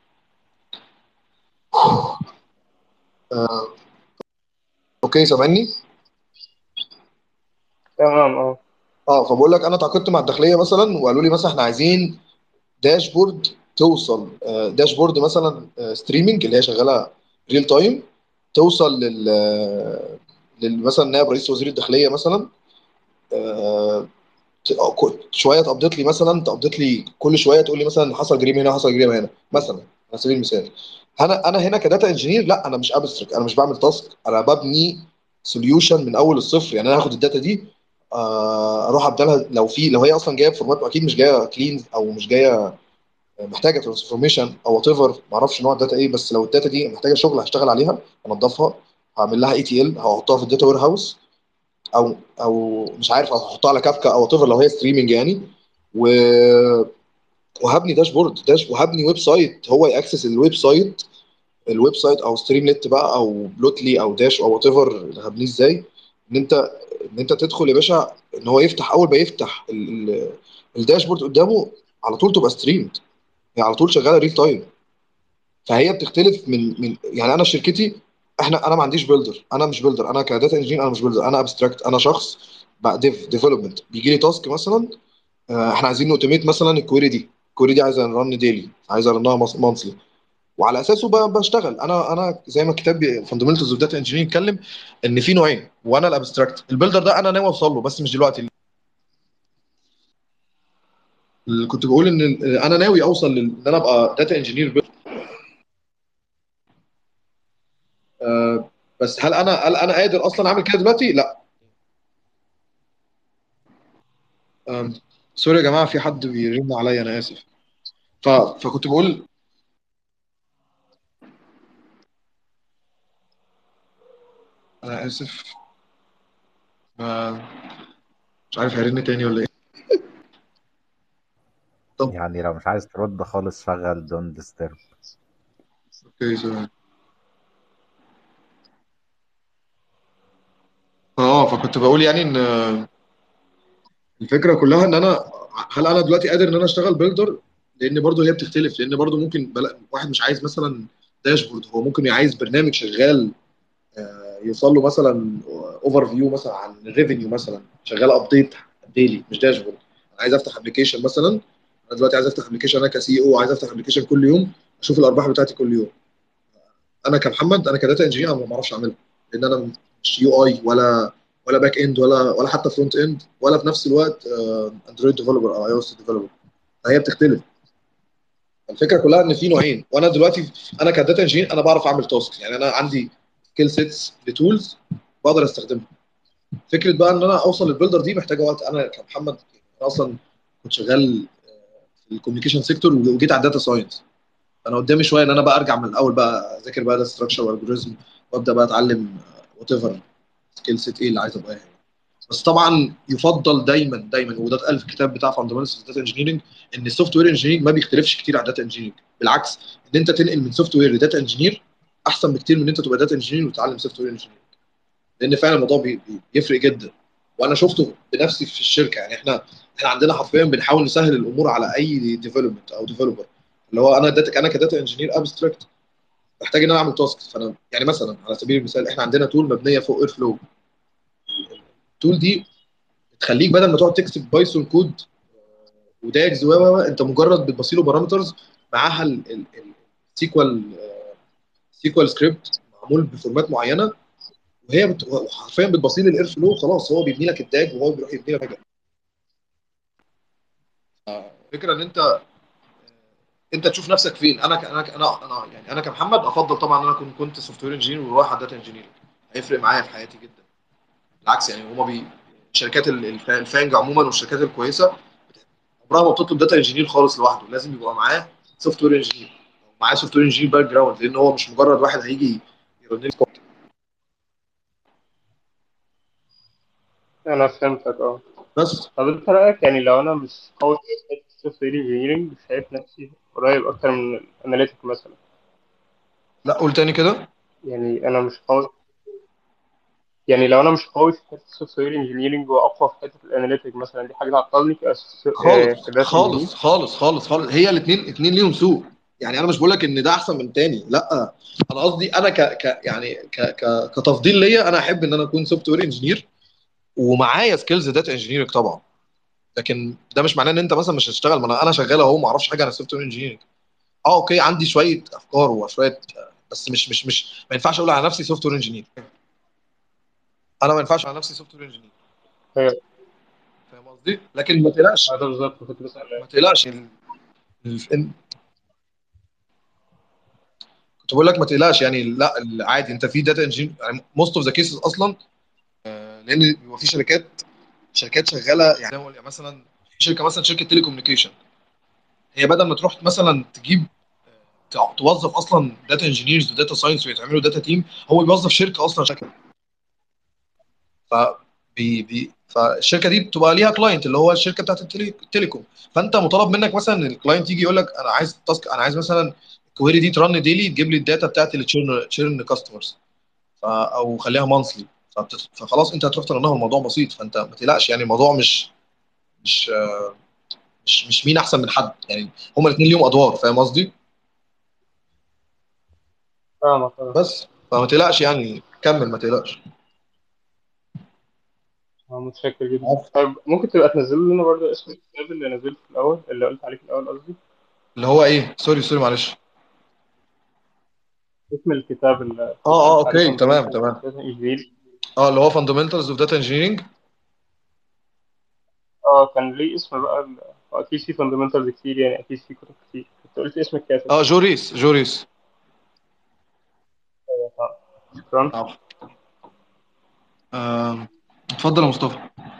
آه... اوكي سامعني تمام اه اه فبقول لك انا تعاقدت مع الداخليه مثلا وقالوا لي مثلا احنا عايزين داشبورد توصل آه، داشبورد مثلا ستريمنج اللي هي شغاله ريل تايم توصل لل لل- مثلا نائب رئيس وزير الداخليه مثلا آه، ت- كو- شويه تابديت لي مثلا تابديت لي كل شويه تقول لي مثلا حصل جريمه هنا حصل جريمه هنا مثلا على سبيل المثال انا انا هنا كداتا انجينير لا انا مش ابسترك انا مش بعمل تاسك انا ببني سوليوشن من اول الصفر يعني انا هاخد الداتا دي آه، اروح ابدلها لو في لو هي اصلا جايه بفورمات اكيد مش جايه كلين او مش جايه محتاجه ترانسفورميشن او وات ايفر ما اعرفش نوع الداتا ايه بس لو الداتا دي محتاجه شغل هشتغل عليها انضفها هعمل لها اي تي ال هحطها في الداتا وير هاوس او او مش عارف او هحطها على كافكا او وات ايفر لو هي ستريمنج يعني و وهبني داشبورد داش وهبني ويب سايت هو ياكسس الويب سايت الويب سايت او ستريم نت بقى او بلوتلي او داش او وات ايفر هبنيه ازاي ان انت ان انت تدخل يا باشا ان هو يفتح اول ما يفتح ال- ال- الداشبورد قدامه على طول تبقى ستريمد هي على طول شغاله ريل تايم فهي بتختلف من من يعني انا شركتي احنا انا ما عنديش بيلدر انا مش بيلدر انا كداتا انجينير انا مش بيلدر انا ابستراكت انا شخص بقى ديف ديفلوبمنت بيجي لي تاسك مثلا آه، احنا عايزين نوتوميت مثلا الكويري دي الكويري دي عايزه رن ديلي عايزه رنها مانثلي وعلى اساسه ب- بشتغل انا انا زي ما الكتاب فاندمنتالز اوف داتا انجينير اتكلم ان في نوعين وانا الابستراكت البيلدر ده انا ناوي اوصل له بس مش دلوقتي اللي كنت بقول ان ال- انا ناوي اوصل لل- ان انا ابقى داتا انجينير بس هل انا هل انا قادر اصلا اعمل كده دلوقتي؟ لا أم، سوري يا جماعه في حد بيرن عليا انا اسف ف... فكنت بقول انا اسف ما... مش عارف هيرن تاني ولا ايه طب يعني لو مش عايز ترد خالص شغل دون ديسترب اوكي سوري اه فكنت بقول يعني ان الفكره كلها ان انا هل انا دلوقتي قادر ان انا اشتغل بيلدر لان برضه هي بتختلف لان برضه ممكن بلا... واحد مش عايز مثلا داشبورد هو ممكن عايز برنامج شغال آه، يوصل له مثلا اوفر فيو مثلا عن الريفينيو مثلا شغال ابديت ديلي مش داشبورد انا عايز افتح ابلكيشن مثلا انا دلوقتي عايز افتح ابلكيشن انا كسي او عايز افتح ابلكيشن كل يوم اشوف الارباح بتاعتي كل يوم انا كمحمد انا كداتا انجينير انا ما بعرفش اعملها لان انا مش يو اي ولا ولا باك اند ولا ولا حتى فرونت اند ولا في نفس الوقت اندرويد ديفلوبر او اي او اس ديفلوبر فهي بتختلف الفكره كلها ان في نوعين وانا دلوقتي انا كداتا انجينير انا بعرف اعمل تاسك يعني انا عندي سكيل سيتس لتولز بقدر استخدمها فكره بقى ان انا اوصل للبيلدر دي محتاجه وقت انا كمحمد انا اصلا كنت شغال في الكوميونيكيشن سيكتور وجيت على الداتا ساينس انا قدامي شويه ان انا بقى ارجع من الاول بقى اذاكر بقى داتا ستراكشر والجوريزم وابدا بقى اتعلم وات ايفر سكيل سيت ايه اللي عايز ابقى يعني بس طبعا يفضل دايما دايما وده اتقال في الكتاب بتاع فاندمنتالز اوف داتا انجينيرنج ان السوفت وير انجينيرنج ما بيختلفش كتير عن داتا انجينيرنج بالعكس ان انت تنقل من سوفت وير لداتا انجينير احسن بكتير من ان انت تبقى داتا انجينير وتتعلم سوفت وير انجينير لان فعلا الموضوع بي- بي- بيفرق جدا وانا شفته بنفسي في الشركه يعني احنا احنا عندنا حرفيا بنحاول نسهل الامور على اي ديفلوبمنت او ديفلوبر اللي هو انا داتا انا كداتا انجينير ابستراكت محتاج ان انا اعمل تاسك فانا يعني مثلا على سبيل المثال احنا عندنا تول مبنيه فوق اير فلو التول دي تخليك بدل ما تقعد تكتب بايثون كود وداجز و و و، انت مجرد بتبصي له بارامترز معاها السيكوال سيكوال سكريبت معمول بفورمات معينه وهي بت... حرفيا بتبصي للاير فلو خلاص هو بيبني لك التاج وهو بيروح يبني لك حاجه الفكره ان انت انت تشوف نفسك فين انا ك... انا ك... انا انا يعني انا كمحمد افضل طبعا ان انا كنت كنت سوفت وير انجينير ورايح على داتا انجينير هيفرق معايا في حياتي جدا بالعكس يعني هما بي شركات ال- الف- الفانج عموما والشركات الكويسه عمرها ما بتطلب داتا انجينير خالص لوحده لازم يبقى معاه سوفت وير انجينير معاه سوفت وير انجينير باك جراوند لان هو مش مجرد واحد هيجي يرن لي كود. انا فهمتك اه بس طب انت رايك يعني لو انا مش قوي في حته السوفت وير انجينيرنج شايف نفسي قريب اكتر من الاناليتيك مثلا لا قول تاني كده يعني انا مش قوي يعني لو انا مش قوي في حته السوفت وير انجينيرنج واقوى في حته الاناليتيك مثلا دي حاجه تعطلني كأس- آه، خالص كداتا انجينير خالص خالص خالص خالص هي الاثنين الاثنين ليهم سوق يعني انا مش بقول لك ان ده احسن من تاني لا انا قصدي انا ك, ك يعني ك, ك كتفضيل ليا انا احب ان انا اكون سوفت وير انجينير ومعايا سكيلز داتا انجينيرنج طبعا لكن ده مش معناه ان انت مثلا مش هتشتغل ما انا انا شغال اهو ما اعرفش حاجه عن السوفت وير انجينيرنج اه اوكي عندي شويه افكار وشويه بس مش مش مش ما ينفعش اقول على نفسي سوفت وير انجينير انا ما ينفعش على نفسي سوفت وير انجينير ايوه فاهم قصدي لكن ما تقلقش هذا بالظبط كنت ما بسأل تقلقش ال... ال... ال- كنت بقول لك ما تقلقش يعني لا ال- عادي انت في داتا انجينير يعني موست اوف ذا كيسز اصلا آه، لان بيبقى في شركات شركات شغاله يعني يعني مثلا في شركه مثلا شركه تيلي كوميونيكيشن هي بدل ما تروح مثلا تجيب آه، توظف اصلا داتا انجينيرز وداتا ساينس ويتعملوا داتا تيم هو بيوظف شركه اصلا شكل ف بي بي فالشركه دي بتبقى ليها كلاينت اللي هو الشركه بتاعت التلي... التليكوم فانت مطالب منك مثلا ان الكلاينت يجي يقول لك انا عايز تاسك انا عايز مثلا الكويري دي ترن ديلي تجيب لي الداتا بتاعت التشيرن تشيرن كاستمرز ف... او خليها مانثلي فبت... فخلاص انت هتروح ترنها الموضوع بسيط فانت ما تقلقش يعني الموضوع مش مش مش مش مين احسن من حد يعني هما الاثنين ليهم ادوار فاهم قصدي فاهمك اه بس فما تقلقش يعني كمل ما تقلقش آه، متشكر جدا طيب ممكن تبقى تنزل لنا برضه اسم الكتاب اللي نزلته في الأول اللي قلت عليه في الأول قصدي اللي هو ايه سوري سوري معلش اسم الكتاب اللي اه اه قلت عليه اوكي تمام Fundamentals تمام of Data Engineering اه اللي هو فاندمنتالز اوف داتا انجينيرنج اه كان ليه اسم بقى ال- هو أكيد في Fundamentals كتير يعني أكيد في كتب كتير كنت قلت اسم الكاتب اه جوريس جوريس آه، شكرا عفوا آه، اتفضل يا مصطفى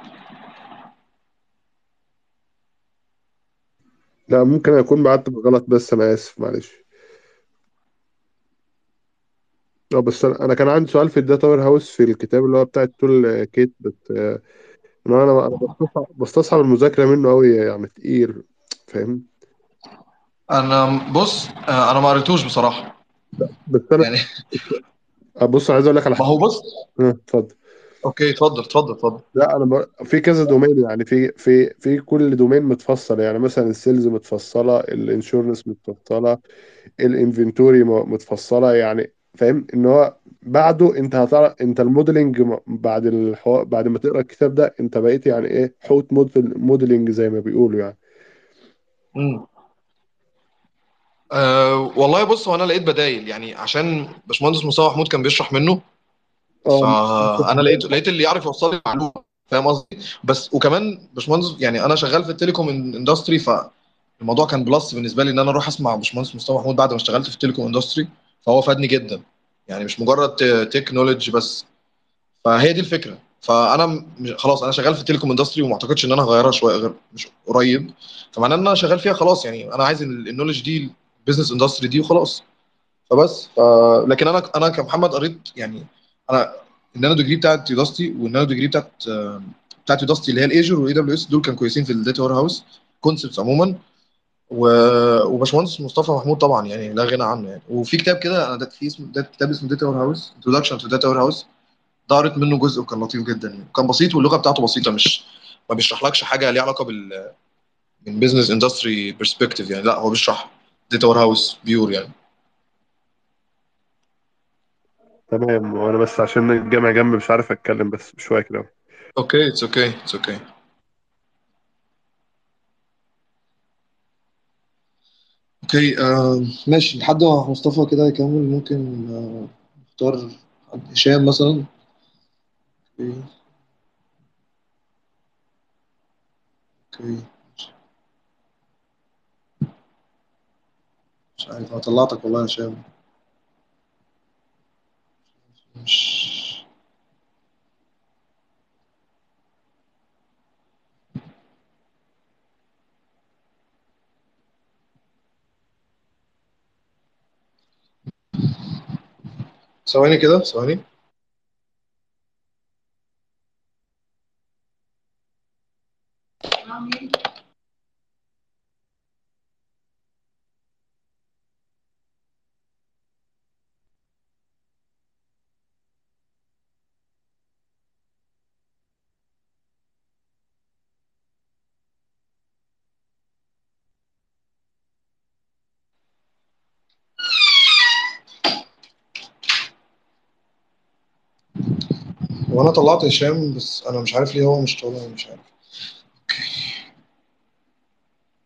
لا ممكن اكون بعت غلط بس انا اسف معلش اه بس انا أنا كان عندي سؤال في الداتا وير هاوس في الكتاب اللي هو بتاع التول كيت بس آه، انا انا أنا بستصعب بستصعب المذاكره منه قوي يعني تقيل فاهم انا بص آه، انا ما قريتوش بصراحه بس انا يعني بص عايز اقول لك على ما حاجه هو بص آه، اتفضل اوكي اتفضل اتفضل اتفضل لا انا ب... في كذا دومين يعني في في في كل دومين متفصل يعني مثلا السيلز متفصله الانشورنس متفصله الانفنتوري م- متفصله يعني فاهم ان هو بعده انت هتعرف انت الموديلنج م- بعد الحو... بعد ما تقرا الكتاب ده انت بقيت يعني ايه حوت موديل... موديلنج زي ما بيقولوا يعني امم أه والله بص هو انا لقيت بدايل يعني عشان باشمهندس مصطفى محمود كان بيشرح منه اه فانا لقيت لقيت اللي يعرف يوصل لي المعلومه فاهم قصدي بس وكمان باشمهندس يعني انا شغال في التليكوم اندستري فالموضوع كان بلس بالنسبه لي ان انا اروح اسمع باشمهندس مصطفى محمود بعد ما اشتغلت في التليكوم اندستري فهو فادني جدا يعني مش مجرد تك نولج بس فهي دي الفكره فانا م- مش- خلاص انا شغال في التليكوم اندستري وما اعتقدش ان انا هغيرها شويه غير مش قريب فمعناه ان انا شغال فيها خلاص يعني انا عايز ال- النولج دي البيزنس اندستري دي وخلاص فبس ف... لكن انا انا كمحمد قريت يعني انا النانو ديجري بتاعت يوداستي والنانو ديجري بتاعت آه، بتاعت يوداستي اللي هي الايجور والاي دبليو اس دول كانوا كويسين في الداتا وير هاوس كونسبتس عموما و... وباشمهندس مصطفى محمود طبعا يعني لا غنى عنه يعني وفي كتاب كده انا ده في اسمه ده كتاب اسمه داتا وير هاوس انتروداكشن تو داتا وير هاوس ده قريت منه جزء وكان لطيف جدا يعني كان بسيط واللغه بتاعته بسيطه مش ما بيشرحلكش حاجه ليها علاقه بال من بزنس اندستري برسبكتيف يعني لا هو بيشرح داتا وير هاوس بيور يعني تمام وانا بس عشان الجامع جنبي مش عارف اتكلم بس شويه كده اوكي اتس اوكي اتس اوكي اوكي آه ماشي لحد ما مصطفى كده يكمل ممكن آه نختار حد- هشام مثلا اوكي اوكي مش عارف انا طلعتك والله يا هشام مش ثواني كده ثواني وانا طلعت هشام بس انا مش عارف ليه هو مش طالع مش عارف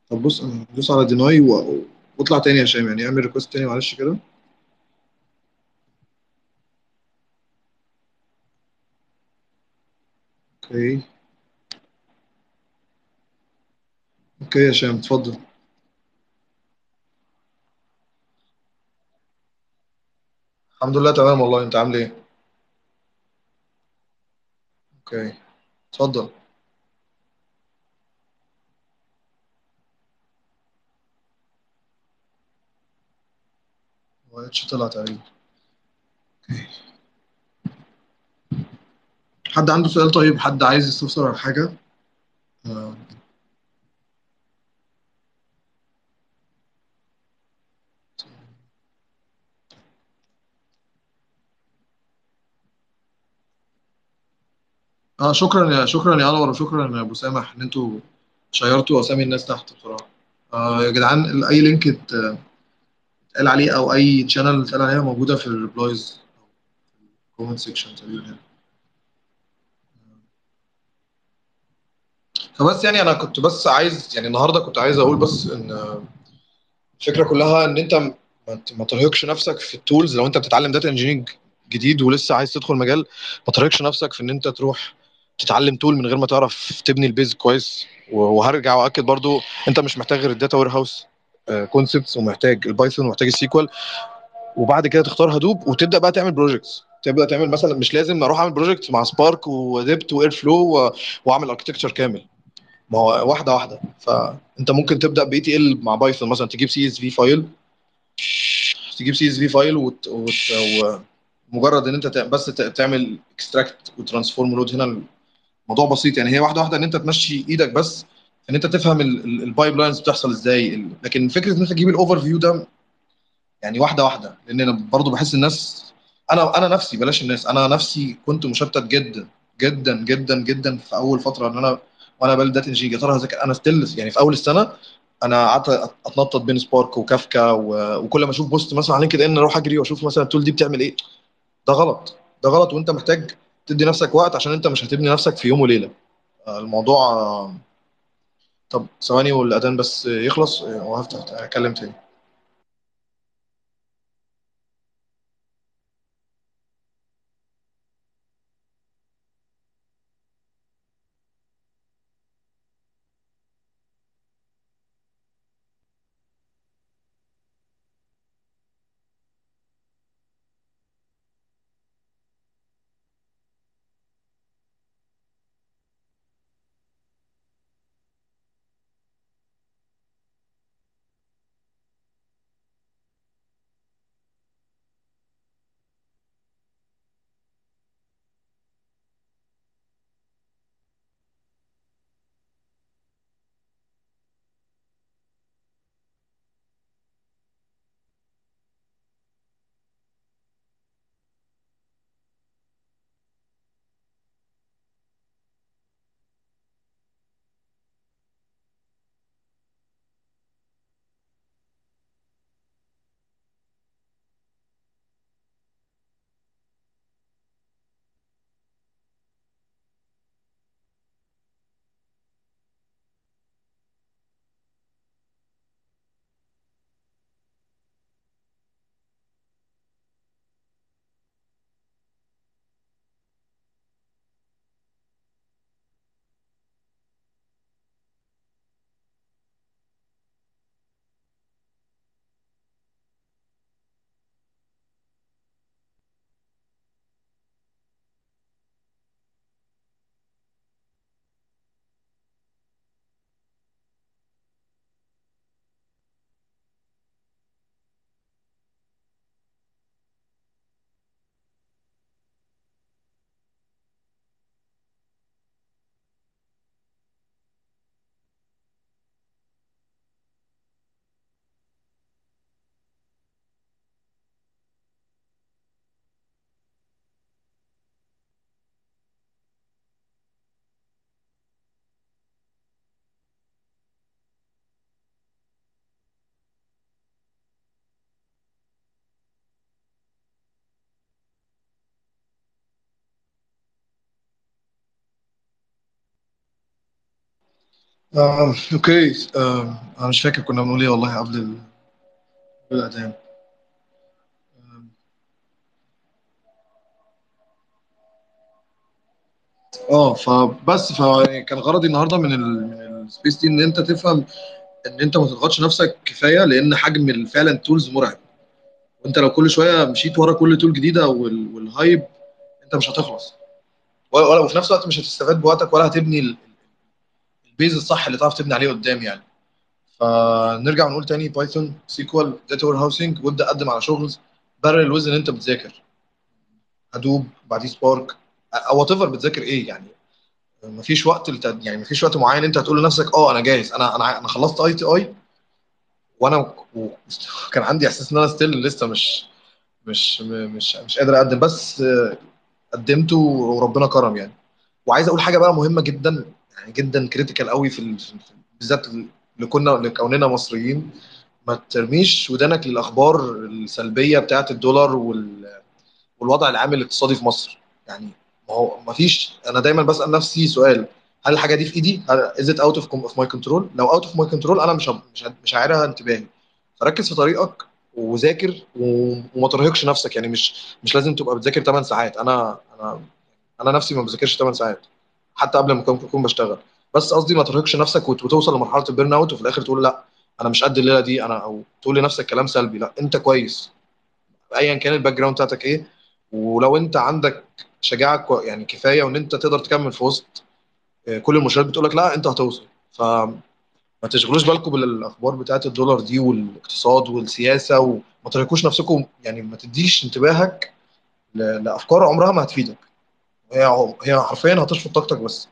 طب بص انا دوس على ديناي و... واطلع تاني يا هشام يعني اعمل ريكوست تاني معلش كده اوكي اوكي يا هشام اتفضل الحمد لله تمام والله انت عامل ايه اوكي اتفضل هو اتش طلع تقريبا حد عنده سؤال طيب حد عايز يستفسر عن حاجة آه. اه شكرا يا شكرا يا انور وشكرا يا ابو سامح ان انتوا شيرتوا اسامي الناس تحت بصراحه آه يا جدعان اي لينك ات- اتقال عليه او اي تشانل اتقال عليها موجوده في الريبلايز كومنت سيكشن تقريبا هنا فبس يعني انا كنت بس عايز يعني النهارده كنت عايز اقول بس ان الفكره كلها ان انت ما ما ترهقش نفسك في التولز لو انت بتتعلم داتا انجينيرنج جديد ولسه عايز تدخل مجال ما ترهقش نفسك في ان انت تروح تتعلم تول من غير ما تعرف تبني البيز كويس و- وهرجع واكد برضو انت مش محتاج غير الداتا وير هاوس كونسبتس ومحتاج البايثون ومحتاج السيكوال وبعد كده تختار هدوب وتبدا بقى تعمل بروجكتس تبدا تعمل مثلا مش لازم اروح اعمل بروجكت مع سبارك وديبت واير فلو واعمل اركتكتشر كامل ما هو واحده واحده فانت ممكن تبدا باي تي ال مع بايثون مثلا تجيب سي اس في فايل تجيب سي اس في فايل وت... وت... ومجرد ان انت تع- بس ت- تعمل اكستراكت وترانسفورم لود هنا الموضوع بسيط يعني هي واحده واحده ان انت تمشي ايدك بس ان انت تفهم البايب لاينز بتحصل ازاي ال- لكن فكره ان انت تجيب الاوفر فيو ده يعني واحده واحده لان انا برضو بحس الناس انا انا نفسي بلاش الناس انا نفسي كنت مشتت جدا جدا جدا جدا في اول فتره ان انا وانا بلد داتا انجينير يا ترى هذاكر انا ستيل يعني في اول السنه انا قعدت اتنطط بين سبارك وكافكا و... وكل ما اشوف بوست مثلا على لينكد ان اروح اجري واشوف مثلا التول دي بتعمل ايه ده غلط ده غلط وانت محتاج تدي نفسك وقت عشان انت مش هتبني نفسك في يوم وليله آه، الموضوع آه، طب ثواني والاذان بس يخلص آه، وهفتح اتكلم تاني آه، اوكي آه، انا مش فاكر كنا بنقول ايه والله قبل ال- قبل الاذان اه فبس فكان غرضي النهارده من ال من السبيس دي ان انت تفهم ان انت ما تضغطش نفسك كفايه لان حجم ال- فعلا التولز مرعب وانت لو كل شويه مشيت ورا كل تول جديده وال- والهايب انت مش هتخلص ولا ولا- وفي نفس الوقت مش هتستفاد بوقتك ولا هتبني ال- البيز الصح اللي تعرف تبني عليه قدام يعني فنرجع ونقول تاني بايثون سيكوال داتا وير هاوسنج وابدا قدم على شغل بره الوزن اللي انت بتذاكر هدوب بعديه سبارك او وات ايفر بتذاكر ايه يعني مفيش وقت لت... يعني مفيش وقت معين انت هتقول لنفسك اه انا جاهز انا انا انا خلصت اي تي اي وانا و... كان عندي احساس ان انا ستيل لسه مش مش مش مش قادر اقدم بس آه، قدمت وربنا كرم يعني وعايز اقول حاجه بقى مهمه جدا يعني جدا كريتيكال قوي في ال... في- في- بالذات اللي كنا لكوننا مصريين ما ترميش ودانك للاخبار السلبيه بتاعت الدولار وال... والوضع العام الاقتصادي في مصر يعني ما هو ما فيش انا دايما بسال نفسي سؤال هل الحاجه دي في ايدي؟ هل از ات اوت اوف ماي كنترول؟ لو اوت اوف ماي كنترول انا مش ه- مش ه- مش هعيرها انتباهي فركز في طريقك وذاكر و- وما ترهقش نفسك يعني مش مش لازم تبقى بتذاكر 8 ساعات انا انا انا نفسي ما بذاكرش 8 ساعات حتى قبل ما اكون أكون بشتغل بس قصدي ما ترهقش نفسك وت- وتوصل لمرحله البيرن اوت وفي الاخر تقول لا انا مش قد الليله دي انا او تقول لنفسك كلام سلبي لا انت كويس ايا كان الباك جراوند بتاعتك ايه ولو انت عندك شجاعه كو- يعني كفايه وان انت تقدر تكمل في وسط آه، كل المؤشرات بتقول لك لا انت هتوصل فما تشغلوش بالكم بالاخبار بتاعت الدولار دي والاقتصاد والسياسه وما ترهقوش نفسكم يعني ما تديش انتباهك ل- لافكار عمرها ما هتفيدك هي هي حرفيا هتشفط طاقتك بس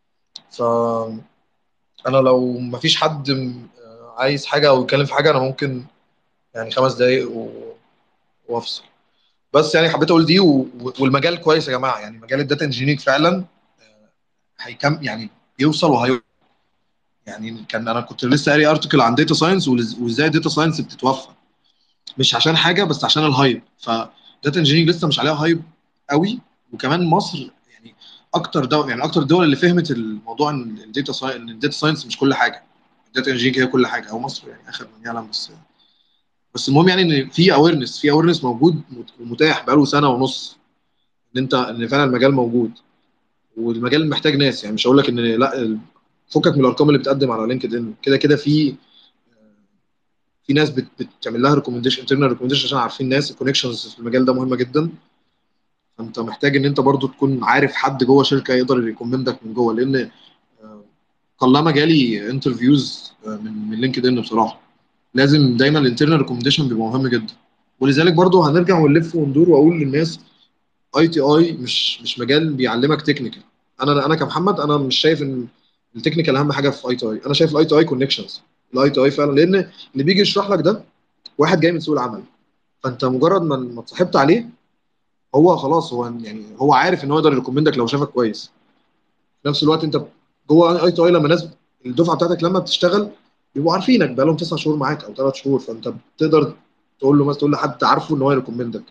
فانا لو ما فيش حد م- آه، عايز حاجه او يتكلم في حاجه انا ممكن يعني خمس دقايق و- وافصل بس يعني حبيت اقول دي و... والمجال كويس يا جماعه يعني مجال الداتا انجينيرنج فعلا هيكم يعني بيوصل وهي يعني كان انا كنت لسه قاري ارتكل عن داتا ساينس وازاي الداتا ساينس بتتوفى مش عشان حاجه بس عشان الهايب فداتا انجينيرنج لسه مش عليها هايب قوي وكمان مصر يعني اكتر دول يعني اكتر الدول اللي فهمت الموضوع ان الداتا ساينس ان الداتا ساينس مش كل حاجه الداتا انجينيرنج هي كل حاجه او مصر يعني اخر من يعلم بس بس المهم يعني ان في اويرنس في اويرنس موجود ومتاح بقاله سنه ونص ان انت ان فعلا المجال موجود والمجال محتاج ناس يعني مش هقول لك ان لا فكك من الارقام اللي بتقدم على لينكد ان كده كده في في ناس بت- بتعمل لها ريكومنديشن انترنال ريكومنديشن عشان عارفين ناس الكونكشنز في المجال ده مهمه جدا فانت محتاج ان انت برضو تكون عارف حد جوه شركه يقدر يريكومندك من جوه لان آه، قلما جالي انترفيوز من من لينكد ان بصراحه لازم دايما الانترنال ريكومنديشن بيبقى مهم جدا ولذلك برضو هنرجع ونلف وندور واقول للناس اي تي اي مش مش مجال بيعلمك تكنيكال انا انا كمحمد انا مش شايف ان التكنيكال اهم حاجه في اي تي اي انا شايف الاي تي اي كونكشنز الاي تي اي فعلا لان اللي بيجي يشرح لك ده واحد جاي من سوق العمل فانت مجرد ما ما اتصاحبت عليه هو خلاص هو يعني هو عارف ان هو يقدر يريكومندك لو شافك كويس في نفس الوقت انت جوه اي تي اي لما ناس الدفعه بتاعتك لما بتشتغل بيبقوا عارفينك بقالهم تسع شهور معاك او ثلاث شهور فانت بتقدر تقول له مثلا تقول لحد عارفه ان هو يريكومندك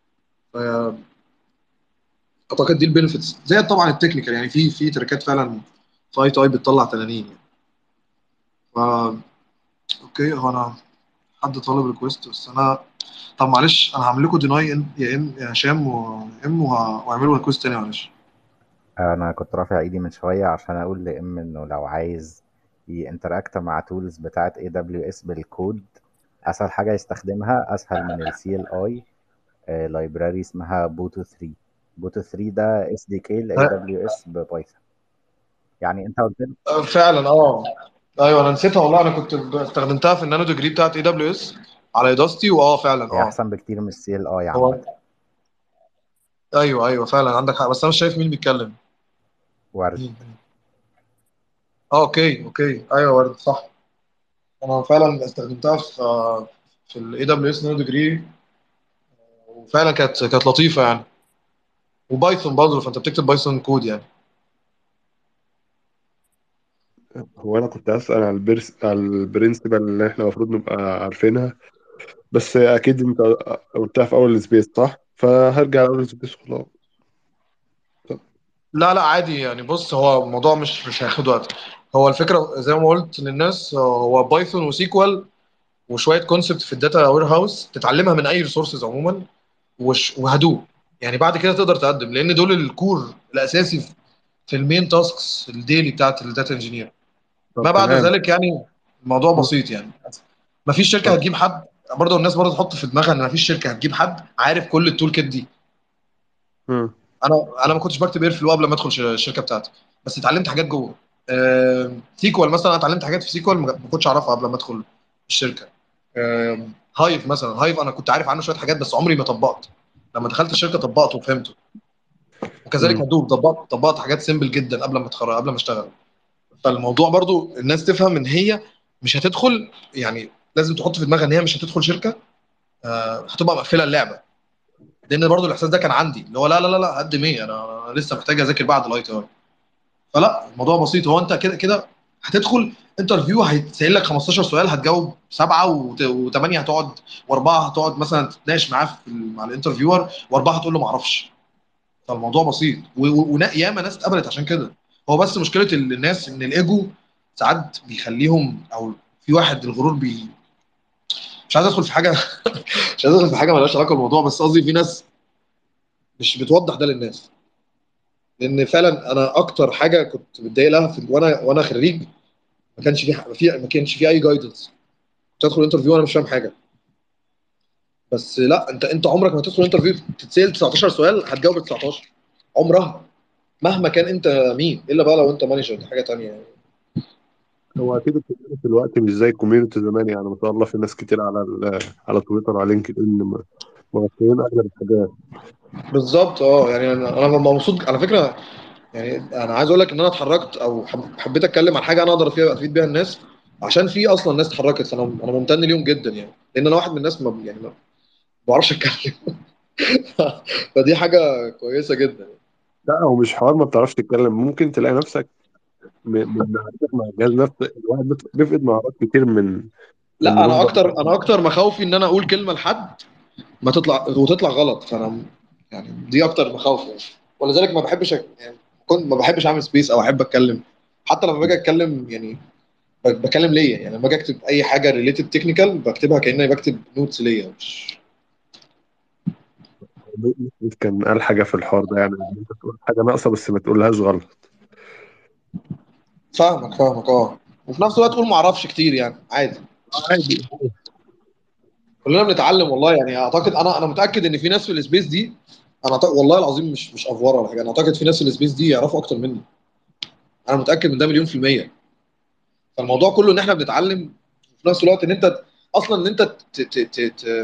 اعتقد دي البينفيتس زائد طبعا التكنيكال يعني في في تركات فعلا في اي تي اي بتطلع تنانين يعني ف اوكي هو انا حد طالب ريكويست بس انا طب معلش انا هعمل لكم ديناي يا ام يا هشام وام وه- واعملوا ريكويست تاني معلش انا كنت رافع ايدي من شويه عشان اقول لام انه لو عايز ينتراكت مع تولز بتاعت اي دبليو اس بالكود اسهل حاجه يستخدمها اسهل من السي ال اي لايبراري اسمها بوتو 3 بوتو 3 ده اس دي كي لاي دبليو اس ببايثون يعني انت قلت لي أه، فعلا اه ايوه انا نسيتها والله انا كنت استخدمتها في النانو ديجري بتاعت اي دبليو اس على ايداستي واه فعلا هي اه احسن بكتير من السي ال اي هو عامه ايوه ايوه فعلا عندك حق بس انا مش شايف مين بيتكلم ورد مين اه اوكي اوكي ايوه ورد صح انا فعلا استخدمتها في آه، في الاي دبليو اس نانو ديجري وفعلا كانت كانت لطيفه يعني وبايثون برضه فانت بتكتب بايثون كود يعني هو انا كنت اسال على البرس على البرنسبل اللي احنا المفروض نبقى عارفينها بس اكيد انت قلتها في اول السبيس صح فهرجع لاول السبيس خلاص لا لا عادي يعني بص هو الموضوع مش مش هياخد وقت هو الفكره زي ما قلت للناس هو بايثون وسيكوال وشويه كونسبت في الداتا وير هاوس تتعلمها من اي ريسورسز عموما وش- وهدوء يعني بعد كده تقدر تقدم لان دول الكور الاساسي في- في المين تاسكس الديلي بتاعت الداتا انجينير طب ما بعد تمام ذلك يعني الموضوع بسيط يعني ما فيش شركه طب هتجيب حد برضه الناس برضه تحط في دماغها ان ما فيش شركه هتجيب حد عارف كل التول كيت دي مم. انا انا ما كنتش بكتب اير فلو قبل ما ادخل ش- الشركه بتاعتي بس اتعلمت حاجات جوه آه، سيكوال مثلا انا اتعلمت حاجات في سيكوال ما ما كنتش اعرفها قبل ما ادخل الشركه آه، هايف مثلا هايف انا كنت عارف عنه شويه حاجات بس عمري ما طبقت لما دخلت الشركه طبقته وفهمته وكذلك مم. هدوب طبقت طبقت حاجات سيمبل جدا قبل ما اتخرج قبل ما اشتغل فالموضوع برضو الناس تفهم ان هي مش هتدخل يعني لازم تحط في دماغها ان هي مش هتدخل شركه آه، هتبقى مقفله اللعبه لان برضو الاحساس ده كان عندي اللي هو لا لا لا لا قد ايه انا أنا لسه محتاج اذاكر بعد الاي تي اي فلا الموضوع بسيط هو انت كده كده هتدخل انترفيو هيتسال لك 15 سؤال هتجاوب سبعه وثمانيه هتقعد واربعه هتقعد مثلا تتناقش معاه في ال- مع الانترفيور واربعه هتقول له ما اعرفش فالموضوع بسيط وياما ناس اتقبلت عشان كده هو بس مشكله ال- الناس ان الايجو ساعات بيخليهم او في واحد الغرور بي مش عايز ادخل في حاجه مش عايز ادخل في حاجه مالهاش علاقه بالموضوع بس قصدي في ناس مش بتوضح ده للناس لان فعلا انا اكتر حاجه كنت متضايق لها في وانا وانا خريج ما كانش في ح- في ما كانش في اي جايدنس كنت ادخل انترفيو وانا مش فاهم حاجه بس لا انت انت عمرك ما تدخل انترفيو تتسال 19 سؤال هتجاوب 19 عمرها مهما كان انت مين الا بقى لو انت مانجر دي حاجه تانية يعني هو اكيد الكوميونتي دلوقتي مش زي الكوميونتي زمان يعني ما شاء الله في ناس كتير على ال- على تويتر وعلى لينكد ان مغطيين اغلب الحاجات بالظبط اه يعني انا انا مبسوط على فكره يعني انا عايز اقول لك ان انا اتحركت او حب- حبيت اتكلم عن حاجه انا اقدر فيها افيد بيها الناس عشان في اصلا ناس اتحركت فانا انا ممتن ليهم جدا يعني لان انا واحد من الناس ما يعني ما بعرفش اتكلم فدي حاجه كويسه جدا لا هو مش حوار ما بتعرفش تتكلم ممكن تلاقي نفسك م- من معرفتك مع الجهاز نفسه الواحد بت- بيفقد مهارات كتير من من لا مرور انا الوقت اكتر انا اكتر مخاوفي ان انا اقول كلمه لحد ما تطلع وتطلع غلط فانا يعني دي اكتر مخاوفي يعني ولذلك ما بحبش أك- يعني كنت ما بحبش اعمل سبيس او احب اتكلم حتى لما باجي اتكلم يعني ب- بكلم ليا يعني لما باجي اكتب اي حاجه ريليتد تكنيكال بكتبها كاني بكتب نوتس ليا مش كان قال حاجه في الحوار ده يعني إن انت تقول حاجه ناقصه بس ما تقولهاش غلط فاهمك فاهمك اه وفي نفس الوقت تقول ما اعرفش كتير يعني عادي عادي كلنا بنتعلم والله يعني اعتقد انا انا متاكد ان في ناس في السبيس دي انا أعتقد والله العظيم مش مش افوره ولا حاجه انا اعتقد في ناس في السبيس دي يعرفوا اكتر مني انا متاكد من ده مليون في الميه فالموضوع كله ان احنا بنتعلم في نفس الوقت ان انت اصلا ان انت ت- ت- ت- ت-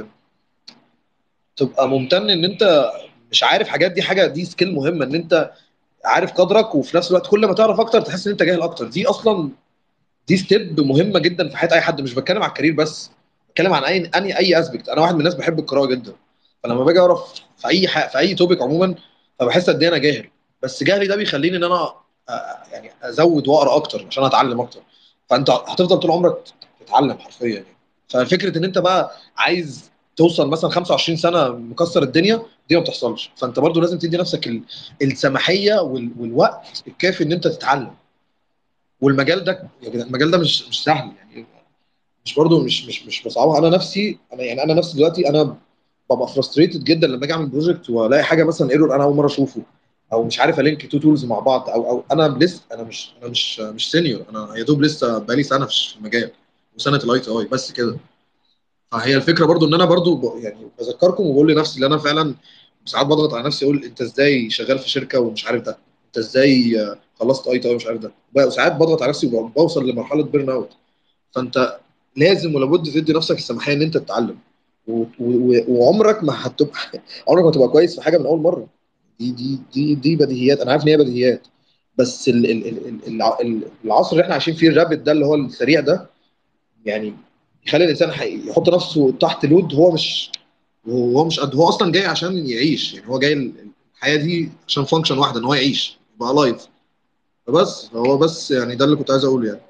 تبقى ممتن ان انت مش عارف حاجات دي حاجه دي سكيل مهمه ان انت عارف قدرك وفي نفس الوقت كل ما تعرف اكتر تحس ان انت جاهل اكتر دي اصلا دي ستيب مهمه جدا في حياه اي حد مش بتكلم على الكارير بس بتكلم عن اي اني اي اسبكت انا واحد من الناس بحب القراءه جدا فلما باجي اقرا في اي حاجه في اي توبيك عموما فبحس قد ايه انا جاهل بس جهلي ده بيخليني ان انا آه، يعني ازود واقرا اكتر عشان اتعلم اكتر فانت هتفضل طول عمرك تتعلم حرفيا يعني ففكره ان انت بقى عايز توصل مثلا 25 سنه مكسر الدنيا دي ما بتحصلش فانت برضو لازم تدي نفسك ال- السماحيه وال- والوقت الكافي ان انت تتعلم والمجال ده يا جدعان المجال ده مش مش سهل يعني مش برضو مش مش مش بصعبها انا نفسي انا يعني انا نفسي دلوقتي انا ببقى فرستريتد جدا لما اجي اعمل بروجكت والاقي حاجه مثلا ايرور انا اول مره اشوفه او مش عارف الينك تو تولز مع بعض او او انا لسه انا مش انا مش مش سينيور انا يا دوب لسه بقالي سنه في المجال وسنه الاي تي اي بس كده فهي الفكره برضو ان انا برضو ب- يعني بذكركم وبقول لنفسي ان انا فعلا ساعات بضغط على نفسي اقول انت ازاي شغال في شركه ومش عارف ده انت ازاي آه، خلصت اي تي اي ومش عارف ده وساعات بضغط على نفسي وبوصل لمرحله بيرن اوت فانت لازم ولابد تدي نفسك السماحيه ان انت تتعلم و- و- وعمرك ما هتبقى عمرك ما هتبقى كويس في حاجه من اول مره دي دي دي دي بديهيات انا عارف ان هي بديهيات بس ال ال ال ال الع- ال- العصر اللي احنا عايشين فيه الرابد ده اللي هو السريع ده يعني يخلي الانسان حي- يحط نفسه تحت لود هو مش هو مش قد هو اصلا جاي عشان يعيش يعني هو جاي ال- الحياه دي عشان فانكشن واحده ان هو يعيش يبقى لايف فبس هو بس يعني ده اللي كنت عايز اقوله يعني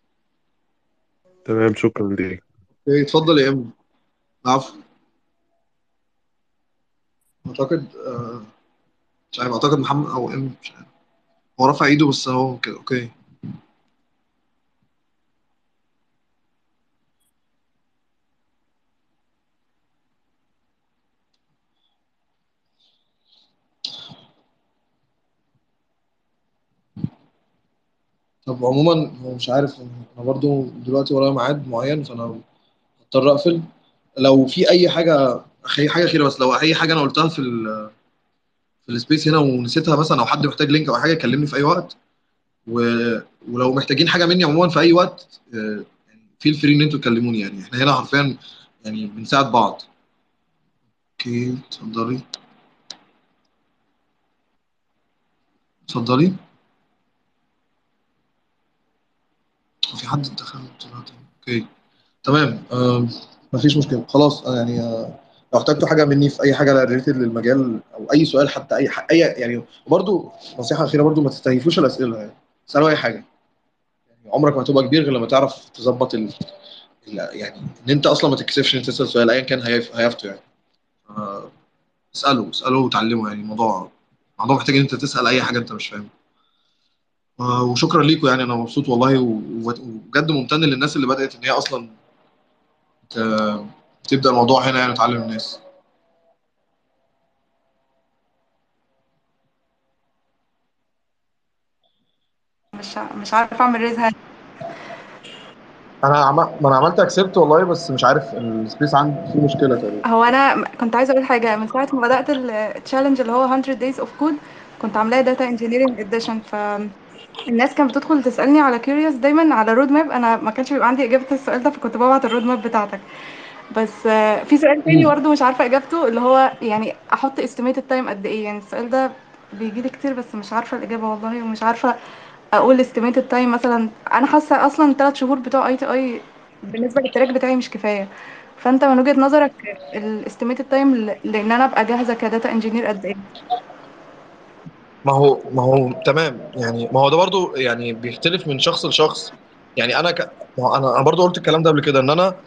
تمام شكرا ليك إيه، اتفضل يا ام عفوا اعتقد آه، مش عارف اعتقد محمد او ام مش عارف هو رفع ايده بس اهو كده اوكي طب عموما هو مش عارف انا برضو دلوقتي ورايا ميعاد معين فانا هضطر اقفل لو في اي حاجه اي حاجه خير بس لو اي حاجه انا قلتها في ال في السبيس هنا ونسيتها مثلا او حد محتاج لينك او حاجه كلمني في اي وقت و... ولو محتاجين حاجه مني عموما في اي وقت فيل فري ان انتوا تكلموني يعني احنا هنا حرفيا يعني بنساعد بعض اوكي اتفضلي اتفضلي في حد دخل دلوقتي اوكي تمام آه مفيش مشكله خلاص آه يعني آه لو احتجتوا حاجه مني في اي حاجه ريليتد للمجال او اي سؤال حتى اي اي يعني وبرده نصيحه اخيره برده ما تستهيفوش الاسئله يعني اسالوا اي حاجه يعني عمرك ما هتبقى كبير غير لما تعرف تظبط ال... يعني ان انت اصلا ما تتكسفش ان تسال سؤال ايا كان هيف... هيافته يعني آه اسالوا اسالوا وتعلموا يعني الموضوع الموضوع محتاج ان انت تسال اي حاجه انت مش فاهمها آه وشكرا ليكم يعني انا مبسوط والله وبجد ممتن للناس اللي بدات ان هي اصلا ت... تبدا الموضوع هنا يعني وتعلم الناس مش مش عارفه اعمل ريز هاند انا عم... ما انا عملت اكسبت والله بس مش عارف السبيس عندي فيه مشكله تقريبا هو انا كنت عايزه اقول حاجه من ساعه ما بدات التشالنج اللي هو 100 days of code كنت عاملاه داتا انجينيرنج اديشن ف الناس كانت بتدخل تسالني على كيوريوس دايما على رود ماب انا ما كانش بيبقى عندي اجابه السؤال ده فكنت ببعت الرود ماب بتاعتك بس في سؤال تاني برضه مش عارفه اجابته اللي هو يعني احط استيميتد تايم قد ايه يعني السؤال ده بيجي لي كتير بس مش عارفه الاجابه والله ومش عارفه اقول استيميتد تايم مثلا انا حاسه اصلا الثلاث شهور بتوع اي تي اي بالنسبه للتراك بتاعي مش كفايه فانت من وجهه نظرك الاستيميتد تايم لان انا ابقى جاهزه كداتا انجينير قد ايه ما هو ما هو تمام يعني ما هو ده برضو يعني بيختلف من شخص لشخص يعني انا ك... ما هو انا انا برضو قلت الكلام ده قبل كده ان انا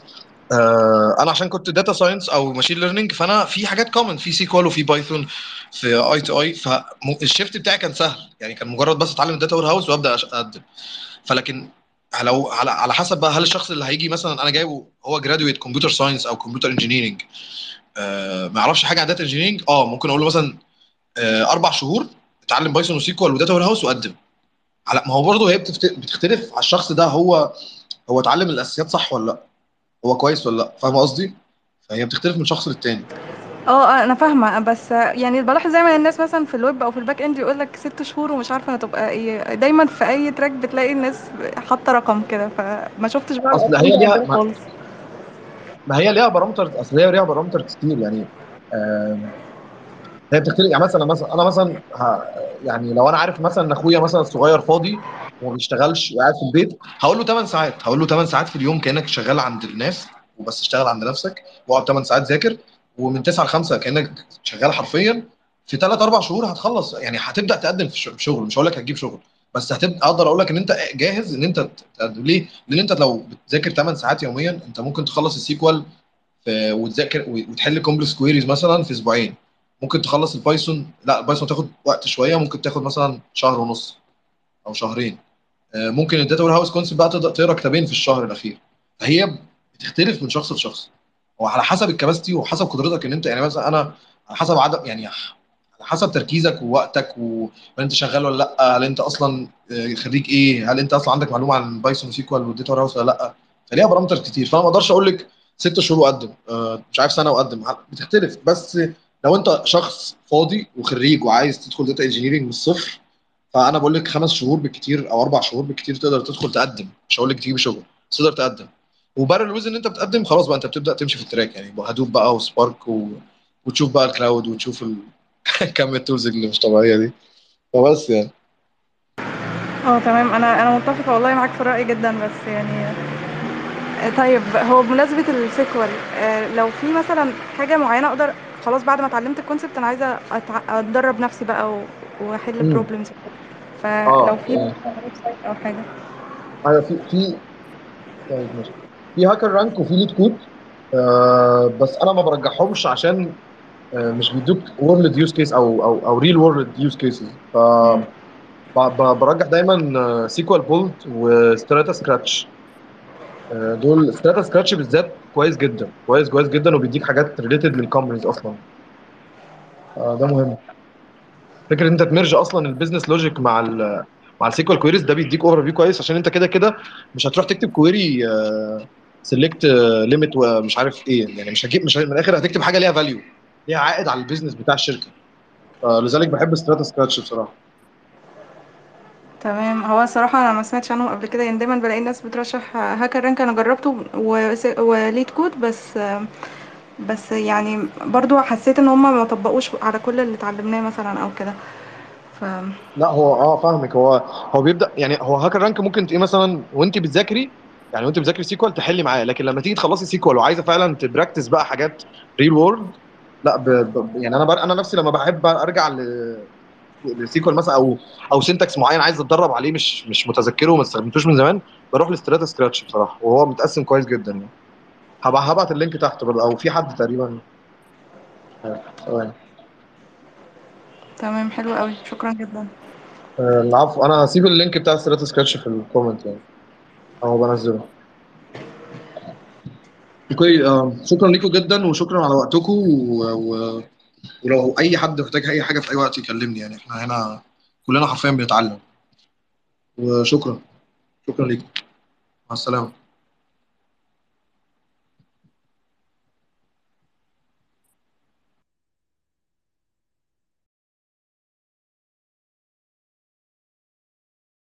آه انا عشان كنت داتا ساينس او ماشين ليرنينج فانا في حاجات كومن في سيكوال وفي بايثون في اي تي اي فالشيفت بتاعي كان سهل يعني كان مجرد بس اتعلم الداتا وير هاوس وابدا اقدم فلكن لو على على حسب بقى هل الشخص اللي هيجي مثلا انا جايبه هو جرادويت كمبيوتر ساينس او كمبيوتر انجينيرنج آه ما يعرفش حاجه عن داتا انجينيرنج اه ممكن اقول له مثلا آه اربع شهور اتعلم بايثون وسيكوال وداتا وير هاوس وقدم على ما هو برضه هي بتختلف على الشخص ده هو هو اتعلم الاساسيات صح ولا لا هو كويس ولا لا فاهم قصدي فهي بتختلف من شخص للتاني اه انا فاهمه بس يعني بلاحظ دايما الناس مثلا في الويب او في الباك اند يقول لك ست شهور ومش عارفه هتبقى ايه دايما في اي تراك بتلاقي الناس حاطه رقم كده فما شفتش بقى اصل هي ليها ما, ما هي ليها بارامتر اصل هي ليها بارامتر كتير يعني آه هي بتختلف يعني مثلا مثلا انا مثلا يعني لو انا عارف مثلا ان اخويا مثلا الصغير فاضي وما بيشتغلش وقاعد في البيت هقول له 8 ساعات هقول له 8 ساعات في اليوم كانك شغال عند الناس وبس اشتغل عند نفسك واقعد 8 ساعات ذاكر ومن 9 ل 5 كانك شغال حرفيا في 3 4 شهور هتخلص يعني هتبدا تقدم في شغل مش هقول لك هتجيب شغل بس هتبدا اقدر اقول لك ان انت جاهز ان انت تقدم ليه؟ لان انت لو بتذاكر 8 ساعات يوميا انت ممكن تخلص السيكوال وتذاكر وتحل كومبلكس كويريز مثلا في اسبوعين ممكن تخلص البايثون لا البايثون تاخد وقت شويه ممكن تاخد مثلا شهر ونص او شهرين ممكن الداتا وير هاوس كونسيبت بقى تقدر تقرا كتابين في الشهر الاخير فهي بتختلف من شخص لشخص وعلى حسب الكباستي وحسب قدرتك ان انت يعني مثلا انا على حسب عدد يعني على حسب تركيزك ووقتك وهل انت شغال ولا لا هل انت اصلا خريج ايه هل انت اصلا عندك معلومه عن بايثون وسيكوال والداتا وير هاوس ولا لا فليها بارامتر كتير فانا ما اقدرش اقول لك ست شهور وقدم مش عارف سنه وقدم بتختلف بس لو انت شخص فاضي وخريج وعايز تدخل داتا انجينيرنج من الصفر فانا بقول لك خمس شهور بالكتير او اربع شهور بالكتير تقدر تدخل تقدم مش هقول لك تجيب شغل بس تقدر تقدم وبره الويز ان انت بتقدم خلاص بقى انت بتبدا تمشي في التراك يعني هدوب بقى وسبارك و... وتشوف بقى الكلاود وتشوف ال... كم التولز اللي مش طبيعيه دي فبس يعني اه تمام انا انا متفقه والله معاك في الراي جدا بس يعني طيب هو بمناسبه السيكوال لو في مثلا حاجه معينه اقدر خلاص بعد ما اتعلمت الكونسبت انا عايزه أتع... اتدرب نفسي بقى واحل بروبلمز فلو في ويب سايت او حاجه ايوه في في طيب ماشي في هاكر رانك وفي ليد كود آه بس انا ما برجحهمش عشان آه مش بيدوك وورلد يوز كيس او او او ريل وورلد يوز كيسز ف برجح دايما سيكوال بولت وستراتا سكراتش دول ستراتا سكراتش بالذات كويس جدا كويس كويس جدا وبيديك حاجات ريليتد للكومبانيز اصلا آه ده مهم فكره انت تمرج اصلا البيزنس لوجيك مع ال مع السيكوال كويريز ده بيديك اوفر فيو كويس عشان انت كده كده مش هتروح تكتب كويري سيلكت ليميت ومش عارف ايه يعني مش هجيب مش من الاخر هتكتب حاجه ليها فاليو ليها عائد على البيزنس بتاع الشركه فلذلك بحب ستراتا سكراتش بصراحه تمام هو الصراحة أنا ما سمعتش عنهم قبل كده يعني دايما بلاقي الناس بترشح هاكر رانك أنا جربته وس- وليد كود بس بس يعني برضو حسيت إن هما ما طبقوش على كل اللي اتعلمناه مثلا أو كده ف لا هو اه فاهمك هو هو بيبدا يعني هو هاكر رانك ممكن تلاقيه مثلا وانت بتذاكري يعني وانت بتذاكري سيكوال تحلي معاه لكن لما تيجي تخلصي سيكوال وعايزه فعلا تبراكتس بقى حاجات ريل وورلد لا ب... ب... يعني انا بر... انا نفسي لما بحب ارجع ل لسيكوال مثلا او او سنتكس معين عايز اتدرب عليه مش مش متذكره وما استخدمتوش من زمان بروح لستراتا سكراتش بصراحه وهو متقسم كويس جدا يعني هبقى هبعت اللينك تحت برضه او في حد تقريبا ثواني تمام حلو قوي شكرا جدا آه، العفو انا هسيب اللينك بتاع ستراتا سكراتش في الكومنت يعني او بنزله اوكي آه، شكرا لكم جدا وشكرا على وقتكم و... و... ولو اي حد محتاج اي حاجه في اي وقت يكلمني يعني احنا هنا كلنا حرفيا بنتعلم وشكرا شكرا لكم مع السلامه